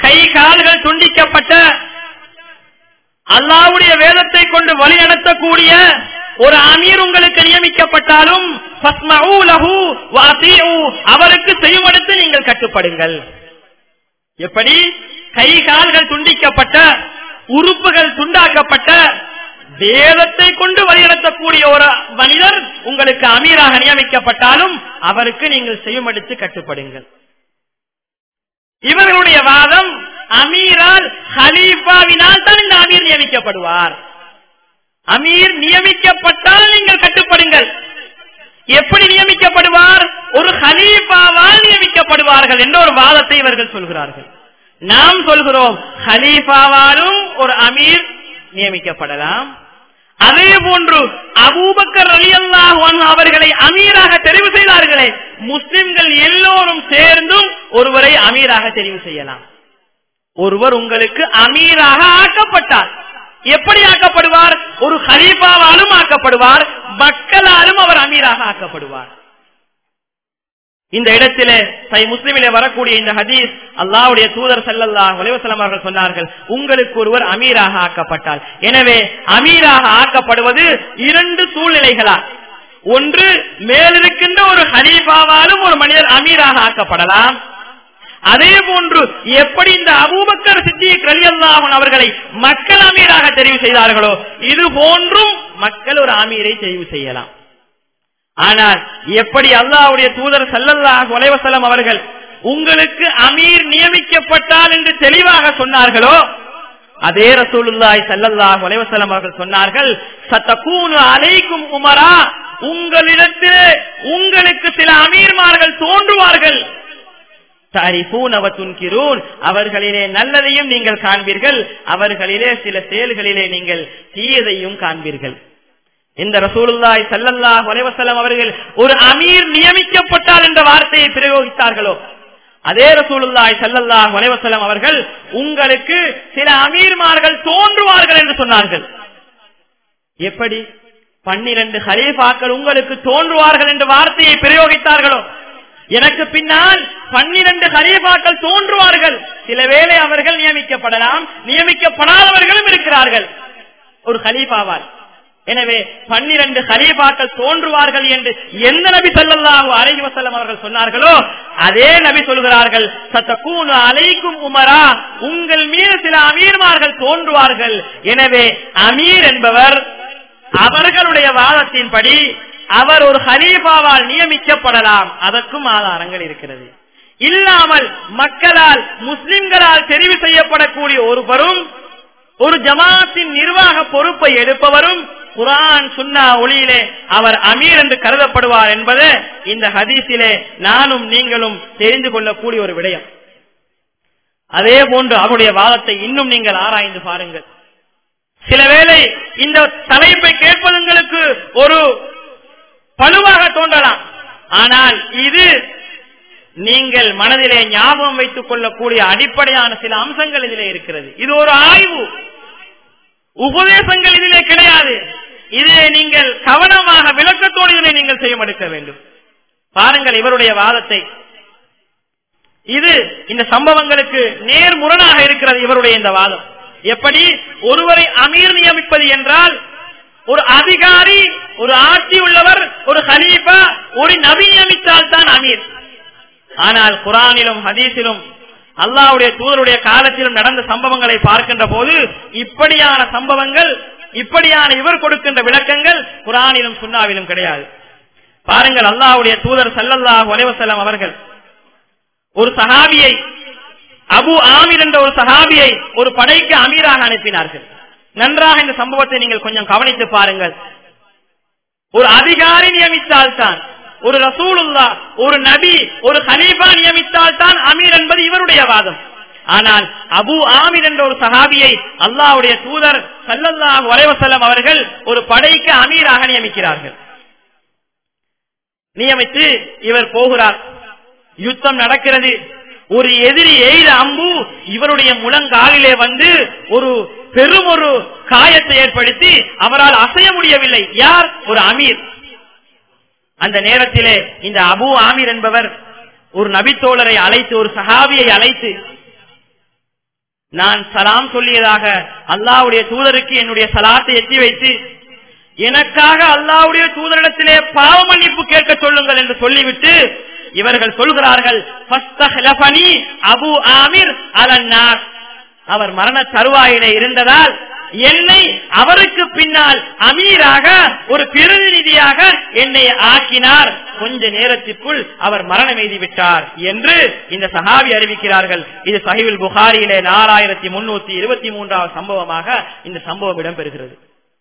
கை கால்கள் துண்டிக்கப்பட்ட அல்லாவுடைய வேதத்தை கொண்டு வழி நடத்தக்கூடிய ஒரு அமீர் உங்களுக்கு நியமிக்கப்பட்டாலும் ஃபஸ்மஊ லஹு வஅதீஉ, அவருக்கு செய்யுமடுத்து நீங்கள் கட்டுப்படுங்கள் எப்படி கை கால்கள் துண்டிக்கப்பட்ட உறுப்புகள் துண்டாக்கப்பட்ட வேதத்தை கொண்டு வழிநடத்தக்கூடிய ஒரு மனிதர் உங்களுக்கு அமீராக நியமிக்கப்பட்டாலும் அவருக்கு நீங்கள் செய்யுமடுத்து கட்டுப்படுங்கள் இவர்களுடைய வாதம் அமீரால் ஹலீஃபாவினால் தான் இந்த அமீர் நியமிக்கப்படுவார் அமீர் நியமிக்கப்பட்டால் நீங்கள் கட்டுப்படுங்கள் எப்படி நியமிக்கப்படுவார் ஒரு ஹலீஃபாவால் நியமிக்கப்படுவார்கள் என்ற ஒரு வாதத்தை இவர்கள் சொல்கிறார்கள் நாம் சொல்கிறோம் ஹலீஃபாவாலும் ஒரு அமீர் நியமிக்கப்படலாம் அதே போன்று அபூபக்கர் அலி அல்லாஹ் அவர்களை அமீராக தெரிவு செய்தார்களே முஸ்லிம்கள் எல்லோரும் சேர்ந்தும் ஒருவரை அமீராக தெரிவு செய்யலாம் ஒருவர் உங்களுக்கு அமீராக ஆக்கப்பட்டார் எப்படி ஆக்கப்படுவார் ஒரு ஹலீஃபாவாலும் ஆக்கப்படுவார் மக்களாலும் அவர் அமீராக ஆக்கப்படுவார் இந்த இடத்திலே சை முஸ்லிமிலே வரக்கூடிய இந்த ஹதீஸ் அல்லாவுடைய தூதர் சல்லல்லாஹ் அலைவசலம் அவர்கள் சொன்னார்கள் உங்களுக்கு ஒருவர் அமீராக ஆக்கப்பட்டால் எனவே அமீராக ஆக்கப்படுவது இரண்டு சூழ்நிலைகளா ஒன்று மேலிருக்கின்ற ஒரு ஹலீஃபாவாலும் ஒரு மனிதர் அமீராக ஆக்கப்படலாம் அதே போன்று எப்படி இந்த அபூபக்கர் சித்திக் ரலியல்லாஹன் அவர்களை மக்கள் அமீராக தெரிவு செய்தார்களோ இது போன்றும் மக்கள் ஒரு அமீரை தெரிவு செய்யலாம் ஆனால் எப்படி அல்லாவுடைய தூதர் சல்லல்லாஹ் வலைவசலம் அவர்கள் உங்களுக்கு அமீர் நியமிக்கப்பட்டால் என்று தெளிவாக சொன்னார்களோ அதே ரசூலுல்லாய் சல்லல்லாஹ் வலைவசலம் அவர்கள் சொன்னார்கள் சத்தகூனு அலைக்கும் உமரா உங்களிடத்தில் உங்களுக்கு சில அமீர்மார்கள் தோன்றுவார்கள் அவர்களிலே நல்லதையும் நீங்கள் காண்பீர்கள் அவர்களிலே சில செயல்களிலே நீங்கள் தீயதையும் காண்பீர்கள் இந்த ரசூலுல்லாய் சல்லல்லாஹ் வலைவசலம் அவர்கள் ஒரு அமீர் நியமிக்கப்பட்டால் என்ற வார்த்தையை பிரயோகித்தார்களோ அதே ரசூலுல்லாய் சல்லல்லாஹ் வலைவசலம் அவர்கள் உங்களுக்கு சில அமீர்மார்கள் தோன்றுவார்கள் என்று சொன்னார்கள் எப்படி பன்னிரண்டு ஹலீஃபாக்கள் உங்களுக்கு தோன்றுவார்கள் என்ற வார்த்தையை பிரயோகித்தார்களோ எனக்கு பின்னால் பன்னிரண்டு ஹலீஃபாக்கள் தோன்றுவார்கள் சில வேளை அவர்கள் நியமிக்கப்படலாம் நியமிக்கப்படாதவர்களும் இருக்கிறார்கள் ஒரு ஹலீஃபாவால் எனவே பன்னிரண்டு ஹலீஃபாக்கள் தோன்றுவார்கள் என்று எந்த நபி சொல்லல்லாஹு அலைஹி வசல்லம் அவர்கள் சொன்னார்களோ அதே நபி சொல்கிறார்கள் சத்தக்கூனு அலைக்கும் உமரா உங்கள் மீது சில அமீர்மார்கள் தோன்றுவார்கள் எனவே அமீர் என்பவர் அவர்களுடைய வாதத்தின்படி அவர் ஒரு ஹலீஃபாவால் நியமிக்கப்படலாம் அதற்கும் ஆதாரங்கள் இருக்கிறது இல்லாமல் மக்களால் முஸ்லிம்களால் தெரிவு செய்யப்படக்கூடிய ஒருவரும் ஒரு ஜமாத்தின் நிர்வாக பொறுப்பை எடுப்பவரும் குரான் சுன்னா ஒளியிலே அவர் அமீர் என்று கருதப்படுவார் என்பது இந்த ஹதீஸிலே நானும் நீங்களும் தெரிந்து கொள்ளக்கூடிய ஒரு விடயம் அதே போன்று அவருடைய வாதத்தை இன்னும் நீங்கள் ஆராய்ந்து பாருங்கள் சில வேளை இந்த தலைப்பை கேட்பதுங்களுக்கு ஒரு பழுவாக தோன்றலாம் ஆனால் இது நீங்கள் மனதிலே ஞாபகம் வைத்துக் கொள்ளக்கூடிய அடிப்படையான சில அம்சங்கள் இதிலே இருக்கிறது இது ஒரு ஆய்வு உபதேசங்கள் இதிலே கிடையாது இதிலே நீங்கள் கவனமாக விளக்கத்தோடு இதனை நீங்கள் செய்ய எடுக்க வேண்டும் பாருங்கள் இவருடைய வாதத்தை இது இந்த சம்பவங்களுக்கு நேர்முரணாக இருக்கிறது இவருடைய இந்த வாதம் எப்படி ஒருவரை அமீர் நியமிப்பது என்றால் ஒரு அதிகாரி ஒரு ஆட்சி உள்ளவர் ஒரு ஹலீஃபா ஒரு நபி நியமித்தால் தான் அமீர் ஆனால் குரானிலும் ஹதீஸிலும் அல்லாவுடைய தூதருடைய காலத்திலும் நடந்த சம்பவங்களை பார்க்கின்ற போது இப்படியான சம்பவங்கள் இப்படியான இவர் கொடுக்கின்ற விளக்கங்கள் குரானிலும் சுண்ணாவிலும் கிடையாது பாருங்கள் அல்லாவுடைய தூதர் சல்லல்லாஹ் ஒலைவசலம் அவர்கள் ஒரு சஹாபியை அபு ஆமீர் என்ற ஒரு சஹாபியை ஒரு படைக்கு அமீராக அனுப்பினார்கள் நன்றாக இந்த சம்பவத்தை நீங்கள் கொஞ்சம் கவனித்து பாருங்கள் ஒரு அதிகாரி நியமித்தால் தான் ஒரு ரசூலுல்லா ஒரு நபி ஒரு ஹலீஃபா நியமித்தால் தான் அமீர் என்பது இவருடைய வாதம் ஆனால் அபு ஆமீர் என்ற ஒரு சஹாபியை அல்லாவுடைய தூதர் சல்லல்லாஹ் வரைவசல்லம் அவர்கள் ஒரு படைக்கு அமீராக நியமிக்கிறார்கள் நியமித்து இவர் போகிறார் யுத்தம் நடக்கிறது ஒரு எதிரி எய்த அம்பு இவருடைய முழங்காலிலே வந்து ஒரு பெரும் ஒரு காயத்தை ஏற்படுத்தி அவரால் அசைய முடியவில்லை யார் ஒரு அமீர் அந்த நேரத்திலே இந்த அபு ஆமீர் என்பவர் ஒரு நபித்தோழரை அழைத்து ஒரு சஹாபியை அழைத்து நான் சலாம் சொல்லியதாக அல்லாவுடைய தூதருக்கு என்னுடைய சலாத்தை எட்டி வைத்து எனக்காக அல்லாவுடைய தூதரிடத்திலே பாவ மன்னிப்பு கேட்க சொல்லுங்கள் என்று சொல்லிவிட்டு இவர்கள் சொல்கிறார்கள் அபு ஆமிர் அலன்னார் அவர் மரண தருவாயிலே இருந்ததால் என்னை அவருக்கு பின்னால் அமீராக ஒரு பிரதிநிதியாக என்னை ஆக்கினார் கொஞ்ச நேரத்திற்குள் அவர் மரணம் எய்தி விட்டார் என்று இந்த சஹாபி அறிவிக்கிறார்கள் இது சஹிவில் புகாரியிலே நாலாயிரத்தி முன்னூத்தி இருபத்தி மூன்றாவது சம்பவமாக இந்த சம்பவம் இடம்பெறுகிறது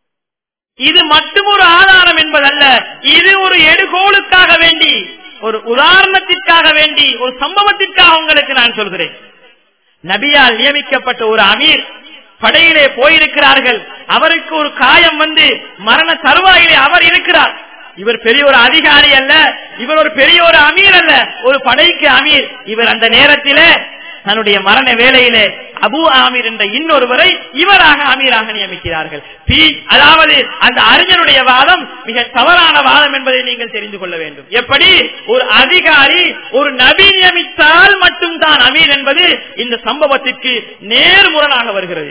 இது மட்டும் ஒரு ஆதாரம் என்பதல்ல இது ஒரு எடுகோளுக்காக வேண்டி ஒரு உதாரணத்திற்காக வேண்டி ஒரு சம்பவத்திற்காக உங்களுக்கு நான் சொல்கிறேன் நபியால் நியமிக்கப்பட்ட ஒரு அமீர் படையிலே போயிருக்கிறார்கள் அவருக்கு ஒரு காயம் வந்து மரண தருவாயிலே அவர் இருக்கிறார் இவர் பெரிய ஒரு அதிகாரி அல்ல இவர் ஒரு பெரிய ஒரு அமீர் அல்ல ஒரு படைக்கு அமீர் இவர் அந்த நேரத்திலே தன்னுடைய மரண வேலையிலே அபு ஆமீர் என்ற இன்னொருவரை இவராக அமீராக நியமிக்கிறார்கள் அதாவது அந்த அறிஞருடைய வாதம் மிக தவறான வாதம் என்பதை நீங்கள் தெரிந்து கொள்ள வேண்டும் எப்படி ஒரு அதிகாரி ஒரு நபி நியமித்தால் மட்டும்தான் அமீர் என்பது இந்த சம்பவத்திற்கு நேர்முரணாக வருகிறது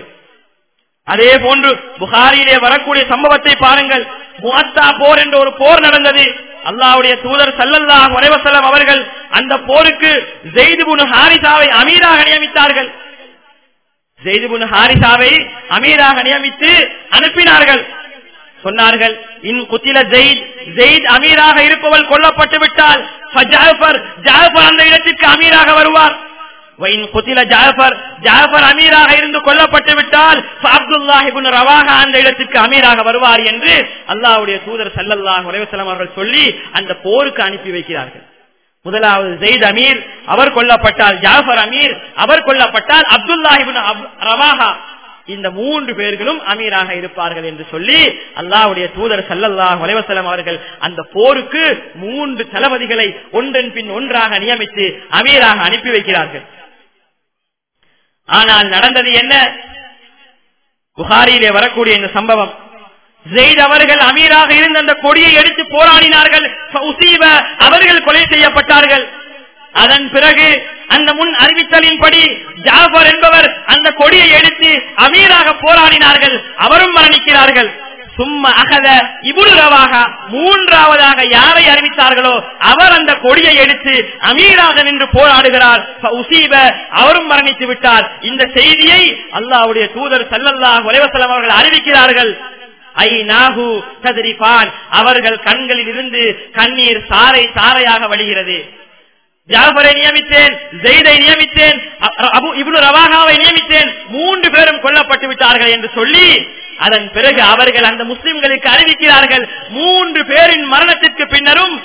அதே போன்று புகாரியிலே வரக்கூடிய சம்பவத்தை பாருங்கள் முகத்தா போர் என்ற ஒரு போர் நடந்தது அல்லாவுடைய தூதர் சல்லல்லாஹ் உரைவசலம் அவர்கள் அந்த போருக்கு ஜெய்துபுன் ஹாரிசாவை அமீராக நியமித்தார்கள் ஜெய்துபுன் ஹாரிசாவை அமீராக நியமித்து அனுப்பினார்கள் சொன்னார்கள் இன் குத்தில ஜெயித் ஜெயித் அமீராக இருப்பவள் கொல்லப்பட்டு விட்டால் ஜாஃபர் ஜாஃபர் அந்த இடத்திற்கு அமீராக வருவார் ஜாஃபர் ஜாஃபர் அமீராக இருந்து கொல்லப்பட்டு விட்டால் அப்துல்லாஹிபுன் ரவாக அந்த இடத்துக்கு அமீராக வருவார் என்று அல்லாவுடைய தூதர் சல்லல்லாஹ் உலகம் அவர்கள் சொல்லி அந்த போருக்கு அனுப்பி வைக்கிறார்கள் முதலாவது ஜெயித் அமீர் அவர் கொல்லப்பட்டால் ஜாஃபர் அமீர் அவர் கொல்லப்பட்டால் அப்துல்லாஹிபின் ரவாஹா இந்த மூன்று பேர்களும் அமீராக இருப்பார்கள் என்று சொல்லி அல்லாவுடைய தூதர் சல்லல்லாஹ் வலைவசலம் அவர்கள் அந்த போருக்கு மூன்று தளபதிகளை ஒன்றன் பின் ஒன்றாக நியமித்து அமீராக அனுப்பி வைக்கிறார்கள் ஆனால் நடந்தது என்ன புகாரியிலே வரக்கூடிய இந்த சம்பவம் ஜெயித் அவர்கள் அமீராக இருந்த அந்த கொடியை எடுத்து போராடினார்கள் அவர்கள் கொலை செய்யப்பட்டார்கள் அதன் பிறகு அந்த முன் அறிவித்தலின்படி ஜாஃபர் என்பவர் அந்த கொடியை எடுத்து அமீராக போராடினார்கள் அவரும் மரணிக்கிறார்கள் சும்மா அகத இபுடுரவாக மூன்றாவதாக யாரை அறிவித்தார்களோ அவர் அந்த கொடியை எடுத்து அமீராக நின்று போராடுகிறார் உசீப அவரும் மரணித்து விட்டார் இந்த செய்தியை அல்லாவுடைய தூதர் சல்லல்லாஹ் உலவசலம் அவர்கள் அறிவிக்கிறார்கள் ஐ நாகு சதரிபான் அவர்கள் கண்களில் இருந்து கண்ணீர் சாரை சாரையாக வழிகிறது ஜாஃபரை நியமித்தேன் ஜெயிதை நியமித்தேன் அபு இப்னு ரவாகாவை நியமித்தேன் மூன்று பேரும் கொல்லப்பட்டு விட்டார்கள் என்று சொல்லி அதன் பிறகு அவர்கள் அந்த முஸ்லிம்களுக்கு அறிவிக்கிறார்கள் மூன்று பேரின் மரணத்திற்கு பின்னரும்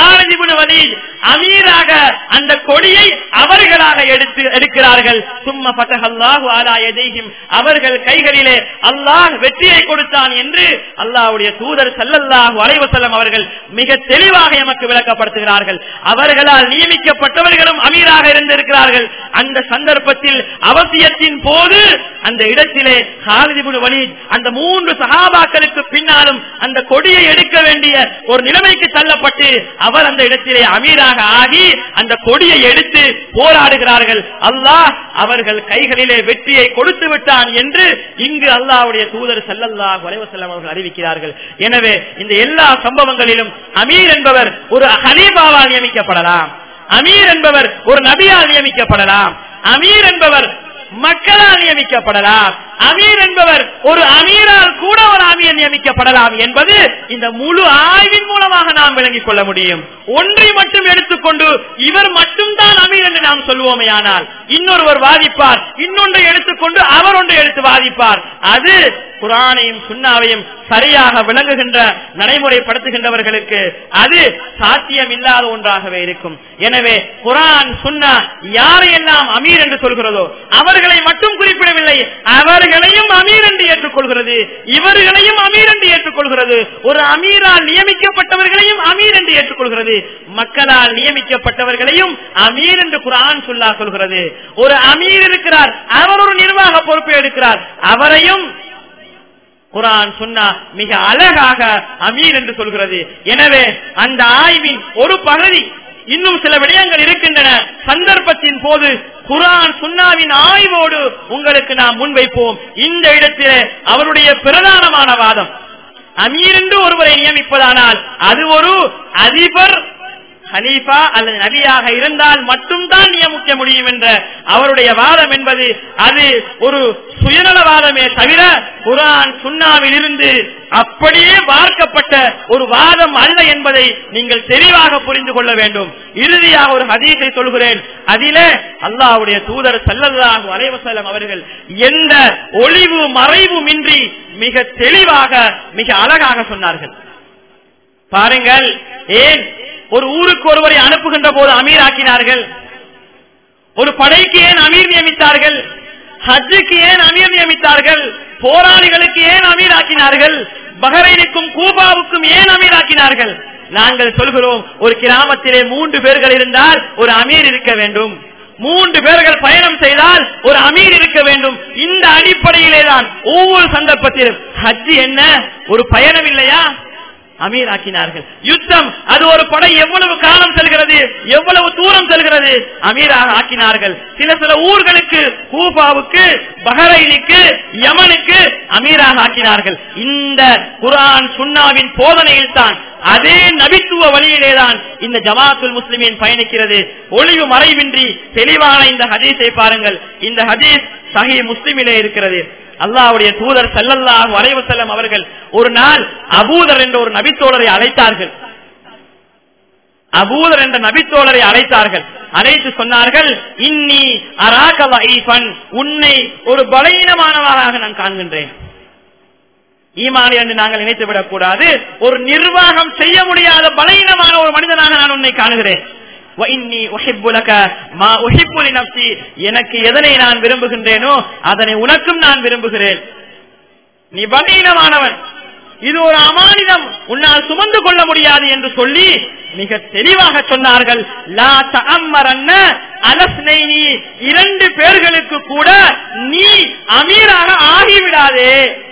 அமீராக அந்த கொடியை அவர்களாக எடுத்து எடுக்கிறார்கள் சும்மா பத்தகல்லாஹு ஆலா எதையும் அவர்கள் கைகளிலே அல்லாஹ் வெற்றியை கொடுத்தான் என்று அல்லாஹுடைய தூதர் சல்லல்லாஹு அலைவசல்லம் அவர்கள் மிக தெளிவாக எமக்கு விளக்கப்படுத்துகிறார்கள் அவர்களால் நியமிக்கப்பட்டவர்களும் அமீராக இருந்திருக்கிறார்கள் அந்த சந்தர்ப்பத்தில் அவசியத்தின் போது அந்த இடத்திலே ஹாலிதிபுன் வலி அந்த மூன்று சகாபாக்களுக்கு பின்னாலும் அந்த கொடியை எடுக்க வேண்டிய ஒரு நிலைமைக்கு தள்ளப்பட்டு அவர் அந்த இடத்திலே அமீராக ஆகி அந்த கொடியை எடுத்து போராடுகிறார்கள் அல்லாஹ் அவர்கள் கைகளிலே வெற்றியை கொடுத்து விட்டான் என்று இங்கு அல்லாவுடைய தூதர் செல்லல்லா வலைவசல்லம் அவர்கள் அறிவிக்கிறார்கள் எனவே இந்த எல்லா சம்பவங்களிலும் அமீர் என்பவர் ஒரு ஹலீபாவால் நியமிக்கப்படலாம் அமீர் என்பவர் ஒரு நபியால் நியமிக்கப்படலாம் அமீர் என்பவர் மக்களால் நியமிக்கப்படலாம் அமீர் என்பவர் ஒரு அமீரால் கூட ஒரு அமீர் நியமிக்கப்படலாம் என்பது இந்த முழு ஆய்வின் மூலமாக நாம் விளங்கிக் கொள்ள முடியும் ஒன்றை மட்டும் எடுத்துக்கொண்டு இவர் மட்டும்தான் அமீர் என்று நாம் சொல்வோமே ஆனால் இன்னொருவர் வாதிப்பார் இன்னொன்றை எடுத்துக்கொண்டு அவர் ஒன்றை எடுத்து வாதிப்பார் அது குரானையும் சுண்ணாவையும் சரியாக விளங்குகின்ற நடைமுறைப்படுத்துகின்றவர்களுக்கு அது சாத்தியம் இல்லாத ஒன்றாகவே இருக்கும் எனவே குரான் சுன்னா யாரையெல்லாம் அமீர் என்று சொல்கிறதோ அவர்களை மட்டும் குறிப்பிடவில்லை அவர்களையும் அமீர் என்று ஏற்றுக்கொள்கிறது இவர்களையும் அமீர் என்று ஏற்றுக்கொள்கிறது ஒரு அமீரால் நியமிக்கப்பட்டவர்களையும் அமீர் என்று ஏற்றுக்கொள்கிறது மக்களால் நியமிக்கப்பட்டவர்களையும் அமீர் என்று குரான் சொல்லா சொல்கிறது ஒரு அமீர் இருக்கிறார் அவர் ஒரு நிர்வாக பொறுப்பை எடுக்கிறார் அவரையும் குரான் சொன்னா மிக அழகாக அமீர் என்று சொல்கிறது எனவே அந்த ஆய்வின் ஒரு பகுதி இன்னும் சில விடயங்கள் இருக்கின்றன சந்தர்ப்பத்தின் போது குரான் சுன்னாவின் ஆய்வோடு உங்களுக்கு நாம் முன்வைப்போம் இந்த இடத்திலே அவருடைய பிரதானமான வாதம் அமீர் என்று ஒருவரை நியமிப்பதானால் அது ஒரு அதிபர் ஹலீஃபா அல்லது நபியாக இருந்தால் மட்டும்தான் நியமிக்க முடியும் என்ற அவருடைய வாதம் என்பது அது ஒரு சுயநலவாதமே தவிர குரான் சுண்ணாவில் இருந்து அப்படியே பார்க்கப்பட்ட ஒரு வாதம் அல்ல என்பதை நீங்கள் தெளிவாக புரிந்து கொள்ள வேண்டும் இறுதியாக ஒரு ஹதீஸை சொல்கிறேன் அதிலே அல்லாஹ்வுடைய தூதர் சல்லல்லாஹு அலைவசல்லம் அவர்கள் எந்த ஒளிவு மறைவுமின்றி மிக தெளிவாக மிக அழகாக சொன்னார்கள் பாருங்கள் ஏன் ஒரு ஊருக்கு ஒருவரை அனுப்புகின்ற போது அமீர் ஆக்கினார்கள் ஒரு படைக்கு ஏன் அமீர் நியமித்தார்கள் ஹஜ்ஜுக்கு ஏன் அமீர் நியமித்தார்கள் போராளிகளுக்கு ஏன் அமீர் ஆக்கினார்கள் பஹரைனுக்கும் கூபாவுக்கும் ஏன் அமீர் ஆக்கினார்கள் நாங்கள் சொல்கிறோம் ஒரு கிராமத்திலே மூன்று பேர்கள் இருந்தால் ஒரு அமீர் இருக்க வேண்டும் மூன்று பேர்கள் பயணம் செய்தால் ஒரு அமீர் இருக்க வேண்டும் இந்த அடிப்படையிலே தான் ஒவ்வொரு சந்தர்ப்பத்திலும் ஹஜ் என்ன ஒரு பயணம் இல்லையா அமீர் ஆக்கினார்கள் யுத்தம் அது ஒரு படை எவ்வளவு காலம் செல்கிறது எவ்வளவு தூரம் செல்கிறது அமீராக ஆக்கினார்கள் சில சில ஊர்களுக்கு கூபாவுக்கு பஹரைனுக்கு யமனுக்கு அமீராக ஆக்கினார்கள் இந்த குரான் சுன்னாவின் போதனையில் தான் அதே நபித்துவ வழியிலேதான் இந்த ஜமாத்துல் முஸ்லிமின் பயணிக்கிறது ஒளிவு மறைவின்றி தெளிவான இந்த ஹதீஸை பாருங்கள் இந்த ஹதீஸ் சஹி முஸ்லிமிலே இருக்கிறது அல்லாவுடைய தூதர் செல்லல்லாஹு அலைவு செல்லம் அவர்கள் ஒரு நாள் அபூதர் என்ற ஒரு நபித்தோழரை அழைத்தார்கள் அபூதர் என்ற நபித்தோழரை அழைத்தார்கள் அழைத்து சொன்னார்கள் இன்னி அராகவன் உன்னை ஒரு பலகீனமானவராக நான் காண்கின்றேன் ஈமானி என்று நாங்கள் நினைத்து விடக் கூடாது ஒரு நிர்வாகம் செய்ய முடியாத பலகீனமான ஒரு மனிதனாக நான் உன்னை காணுகிறேன் எனக்கு எதனை நான் விரும்புகின்றேனோ அதனை உனக்கும் நான் விரும்புகிறேன் நீ பலீனமானவன் இது ஒரு அமானிதம் உன்னால் சுமந்து கொள்ள முடியாது என்று சொல்லி மிக தெளிவாக சொன்னார்கள் லா தஅம்மரன்ன அலஸ்னைனி இரண்டு பேர்களுக்கு கூட நீ அமீராக ஆகிவிடாதே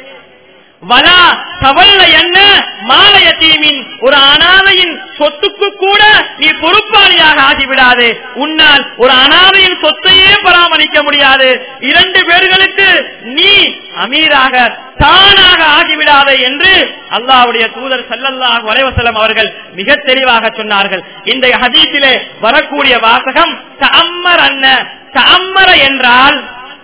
வலா தவல்ல என்ன மாலைய தீமின் ஒரு அனாதையின் சொத்துக்கு கூட நீ பொறுப்பாளியாக ஆகிவிடாது உன்னால் ஒரு அனாதையின் சொத்தையே பராமரிக்க முடியாது இரண்டு பேர்களுக்கு நீ அமீராக தானாக ஆகிவிடாதே என்று அல்லாவுடைய தூதர் சல்லல்லாஹ் வலைவசலம் அவர்கள் மிக தெளிவாக சொன்னார்கள் இந்த ஹதீஸிலே வரக்கூடிய வாசகம் தம்மர் அன்ன தம்மர என்றால்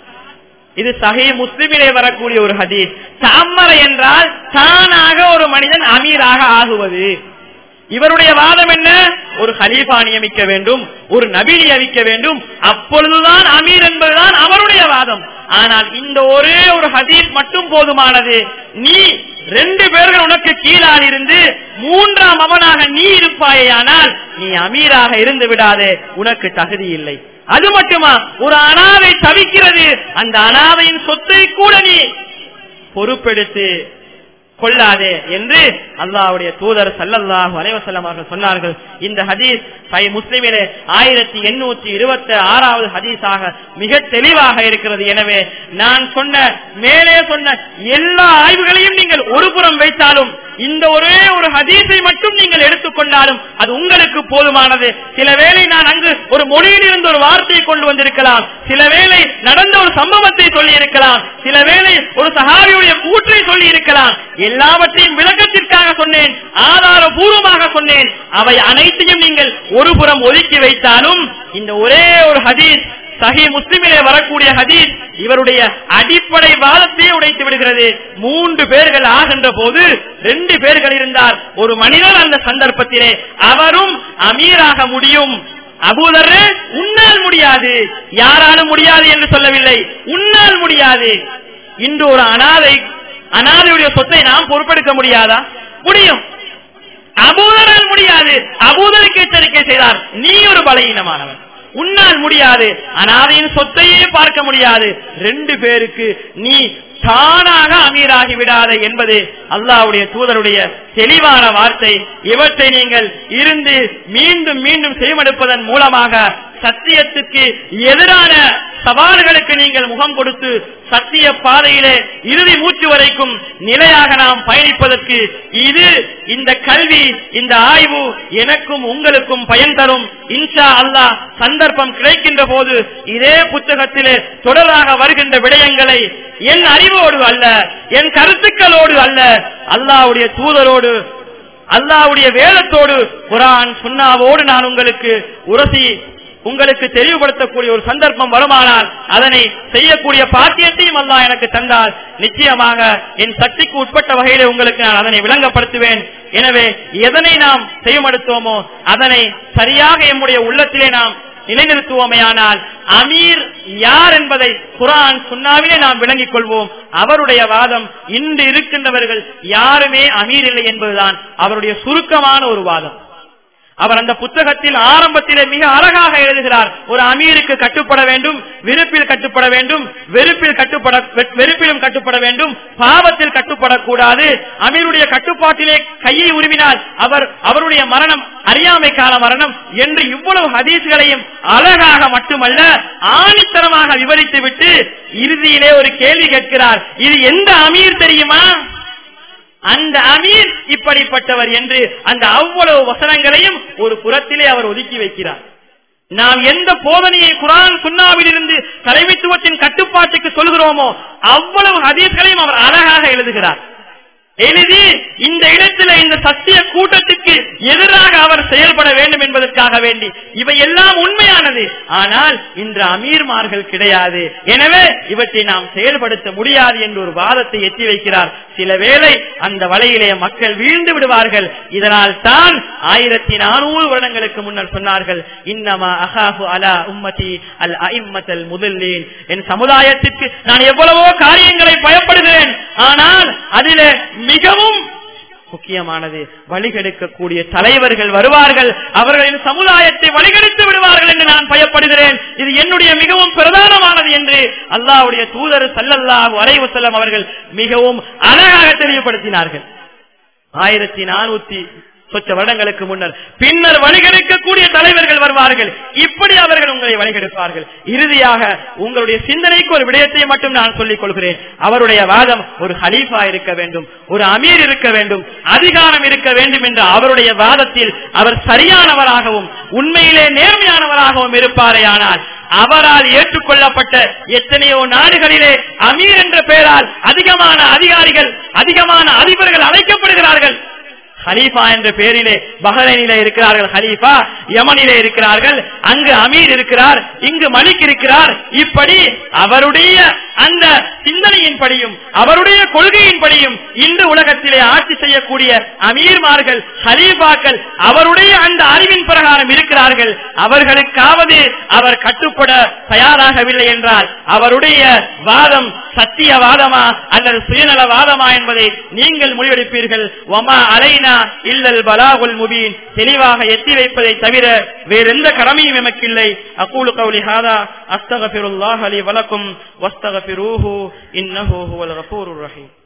இது சஹி முஸ்லிமிலே வரக்கூடிய ஒரு ஹதீஸ் தாமரை என்றால் தானாக ஒரு மனிதன் அமீராக ஆகுவது இவருடைய வாதம் என்ன ஒரு ஹலீஃபா நியமிக்க வேண்டும் ஒரு நபி நியமிக்க வேண்டும் அப்பொழுதுதான் அமீர் என்பதுதான் அவருடைய வாதம் ஆனால் இந்த ஒரே ஒரு ஹதீஸ் மட்டும் போதுமானது நீ ரெண்டு பேர்கள் உனக்கு கீழால் இருந்து மூன்றாம் அவனாக நீ இருப்பாயானால் நீ அமீராக இருந்து விடாதே உனக்கு தகுதி இல்லை அது மட்டுமா ஒரு அனாதை தவிக்கிறது அந்த அனாதையின் சொத்தை கூட நீ பொறுப்பெடுத்து கொள்ளாதே என்று அல்லாவுடைய தூதர் சல்லல்லாஹு அலைவசல்லம் அவர்கள் சொன்னார்கள் இந்த ஹதீஸ் சை முஸ்லிமிலே ஆயிரத்தி எண்ணூற்றி இருபத்தி ஆறாவது ஹதீஸாக மிக தெளிவாக இருக்கிறது எனவே நான் சொன்ன மேலே சொன்ன எல்லா ஆய்வுகளையும் நீங்கள் ஒரு புறம் வைத்தாலும் இந்த ஒரே ஒரு ஹதீஸை மட்டும் நீங்கள் எடுத்துக்கொண்டாலும் அது உங்களுக்கு போதுமானது சில வேளை நான் அங்கு ஒரு மொழியில் இருந்து ஒரு வார்த்தையை கொண்டு வந்திருக்கலாம் சில வேளை நடந்த ஒரு சம்பவத்தை சொல்லி இருக்கலாம் சில வேளை ஒரு சகாவியுடைய கூற்றை சொல்லி இருக்கலாம் எல்லாவற்றையும் விளக்கத்திற்காக சொன்னேன் ஆதாரபூர்வமாக சொன்னேன் அவை அனைத்தையும் நீங்கள் ஒரு புறம் ஒதுக்கி வைத்தாலும் இந்த ஒரே ஒரு ஹதீஸ் சஹி முஸ்லிமிலே வரக்கூடிய ஹதீஸ் இவருடைய அடிப்படை வாதத்தையே உடைத்து விடுகிறது மூன்று பேர்கள் ஆகின்ற போது ரெண்டு பேர்கள் இருந்தால் ஒரு மனிதன் அந்த சந்தர்ப்பத்திலே அவரும் அமீராக முடியும் அபூதரு உன்னால் முடியாது யாராலும் முடியாது என்று சொல்லவில்லை உன்னால் முடியாது இன்று ஒரு அனாதை அனாதையுடைய சொத்தை நாம் பொறுப்பெடுக்க முடியாதா முடியும் அபூதரால் முடியாது அபூதருக்கு எச்சரிக்கை செய்தார் நீ ஒரு பலகீனமானவன் உன்னால் முடியாது அனாதையின் சொத்தையே பார்க்க முடியாது ரெண்டு பேருக்கு நீ தானாக அமீராகி விடாத என்பது அல்லாவுடைய தூதருடைய தெளிவான வார்த்தை இவற்றை நீங்கள் இருந்து மீண்டும் மீண்டும் செய்வெடுப்பதன் மூலமாக சத்தியத்துக்கு எதிரான சவால்களுக்கு நீங்கள் முகம் கொடுத்து சத்திய பாதையிலே இறுதி மூச்சு வரைக்கும் நிலையாக நாம் பயணிப்பதற்கு இது இந்த கல்வி இந்த ஆய்வு எனக்கும் உங்களுக்கும் பயன் தரும் இன்ஷா அல்லாஹ் சந்தர்ப்பம் கிடைக்கின்ற போது இதே புத்தகத்திலே தொடராக வருகின்ற விடயங்களை என் அறிவோடு அல்ல என் கருத்துக்களோடு அல்ல அல்லாவுடைய தூதரோடு அல்லாவுடைய வேதத்தோடு குரான் சுண்ணாவோடு நான் உங்களுக்கு உரசி உங்களுக்கு தெளிவுபடுத்தக்கூடிய ஒரு சந்தர்ப்பம் வருமானால் அதனை செய்யக்கூடிய பாக்கியத்தையும் அல்லாஹ் எனக்கு தந்தால் நிச்சயமாக என் சக்திக்கு உட்பட்ட வகையிலே உங்களுக்கு நான் அதனை விளங்கப்படுத்துவேன் எனவே எதனை நாம் செய்யமடுத்தோமோ அதனை சரியாக எம்முடைய உள்ளத்திலே நாம் நிலைநிறுத்துவோமையானால் அமீர் யார் என்பதை குரான் சுண்ணாவிலே நாம் விளங்கிக் கொள்வோம் அவருடைய வாதம் இன்று இருக்கின்றவர்கள் யாருமே அமீர் இல்லை என்பதுதான் அவருடைய சுருக்கமான ஒரு வாதம் அவர் அந்த புத்தகத்தில் ஆரம்பத்திலே மிக அழகாக எழுதுகிறார் ஒரு அமீருக்கு கட்டுப்பட வேண்டும் விருப்பில் கட்டுப்பட வேண்டும் வெறுப்பில் கட்டுப்பட வெ- வெறுப்பிலும் கட்டுப்பட வேண்டும் பாவத்தில் கட்டுப்படக்கூடாது அமீருடைய கட்டுப்பாட்டிலே கையை உருவினால் அவர் அவருடைய மரணம் அறியாமைக்கான மரணம் என்று இவ்வளவு ஹதீஸ்களையும் அழகாக மட்டுமல்ல ஆணித்தரமாக விவரித்து விட்டு இறுதியிலே ஒரு கேள்வி கேட்கிறார் இது எந்த அமீர் தெரியுமா அந்த அமீர் இப்படிப்பட்டவர் என்று அந்த அவ்வளவு வசனங்களையும் ஒரு புறத்திலே அவர் ஒதுக்கி வைக்கிறார் நாம் எந்த போதனையை குரான் சுண்ணாவில் இருந்து தலைமைத்துவத்தின் கட்டுப்பாட்டுக்கு சொல்கிறோமோ அவ்வளவு ஹதீஸ்களையும் அவர் அழகாக எழுதுகிறார் எழுதி இந்த இடத்துல இந்த சத்திய கூட்டத்துக்கு எதிராக அவர் செயல்பட வேண்டும் என்பதற்காக வேண்டி இவை எல்லாம் உண்மையானது ஆனால் இன்று அமீர்மார்கள் கிடையாது எனவே இவற்றை நாம் செயல்படுத்த முடியாது என்று ஒரு வாதத்தை எத்தி வைக்கிறார் சில வேளை அந்த வலையிலே மக்கள் வீழ்ந்து விடுவார்கள் இதனால் தான் ஆயிரத்தி நானூறு வருடங்களுக்கு முன்னர் சொன்னார்கள் இன்னமா அகாஹு அலா உம்மதி அல் அஇம்மத்தல் முதல்லீன் என் சமுதாயத்திற்கு நான் எவ்வளவோ காரியங்களை பயப்படுகிறேன் ஆனால் அதிலே மிகவும் முக்கியமானது வழிகெடுக்கக்கூடிய தலைவர்கள் வருவார்கள் அவர்களின் சமுதாயத்தை வழிகெடுத்து விடுவார்கள் என்று நான் பயப்படுகிறேன் இது என்னுடைய மிகவும் பிரதானமானது என்று அல்லாஹ்வுடைய தூதர் சல்லல்லாஹு அலைஹி வஸல்லம் அவர்கள் மிகவும் அழகாக தெளிவுபடுத்தினார்கள் ஆயிரத்தி நானூத்தி சொச்ச வருடங்களுக்கு முன்னர் பின்னர் வழிகெடுக்கக்கூடிய தலைவர்கள் வருவார்கள் இப்படி அவர்கள் உங்களை வழிகெடுப்பார்கள் இறுதியாக உங்களுடைய சிந்தனைக்கு ஒரு விடயத்தை மட்டும் நான் சொல்லிக் கொள்கிறேன் அவருடைய வாதம் ஒரு ஹலீஃபா இருக்க வேண்டும் ஒரு அமீர் இருக்க வேண்டும் அதிகாரம் இருக்க வேண்டும் என்ற அவருடைய வாதத்தில் அவர் சரியானவராகவும் உண்மையிலே நேர்மையானவராகவும் இருப்பாரேயானால் அவரால் ஏற்றுக்கொள்ளப்பட்ட எத்தனையோ நாடுகளிலே அமீர் என்ற பெயரால் அதிகமான அதிகாரிகள் அதிகமான அதிபர்கள் அழைக்கப்படுகிறார்கள் ஹலீஃபா என்ற பெயரிலே பஹ்ரைனிலே இருக்கிறார்கள் ஹலீஃபா யமனிலே இருக்கிறார்கள் அங்கு அமீர் இருக்கிறார் இங்கு மலிக் இருக்கிறார் இப்படி அவருடைய அந்த சிந்தனையின்படியும் அவருடைய கொள்கையின்படியும் இன்று உலகத்திலே ஆட்சி செய்யக்கூடிய அமீர்மார்கள் ஹலீஃபாக்கள் அவருடைய அந்த அறிவின் பிரகாரம் இருக்கிறார்கள் அவர்களுக்காவது அவர் கட்டுப்பட தயாராகவில்லை என்றால் அவருடைய வாதம் சத்தியவாதமா அல்லது சுயநலவாதமா என்பதை நீங்கள் முடிவெடுப்பீர்கள் ஒமா அலைனா இல்லல் பலாகுல் முபீன் தெளிவாக எத்தி வைப்பதை தவிர வேறெந்த கடமையும் எமக்கில்லை அகூலு கவுலி ஹாதா அஸ்தகபிருல்லாஹ் அலி வலக்கும் வஸ்தகபிரூஹு இன்னஹு ஹுவல் கஃபூருர் ரஹீம்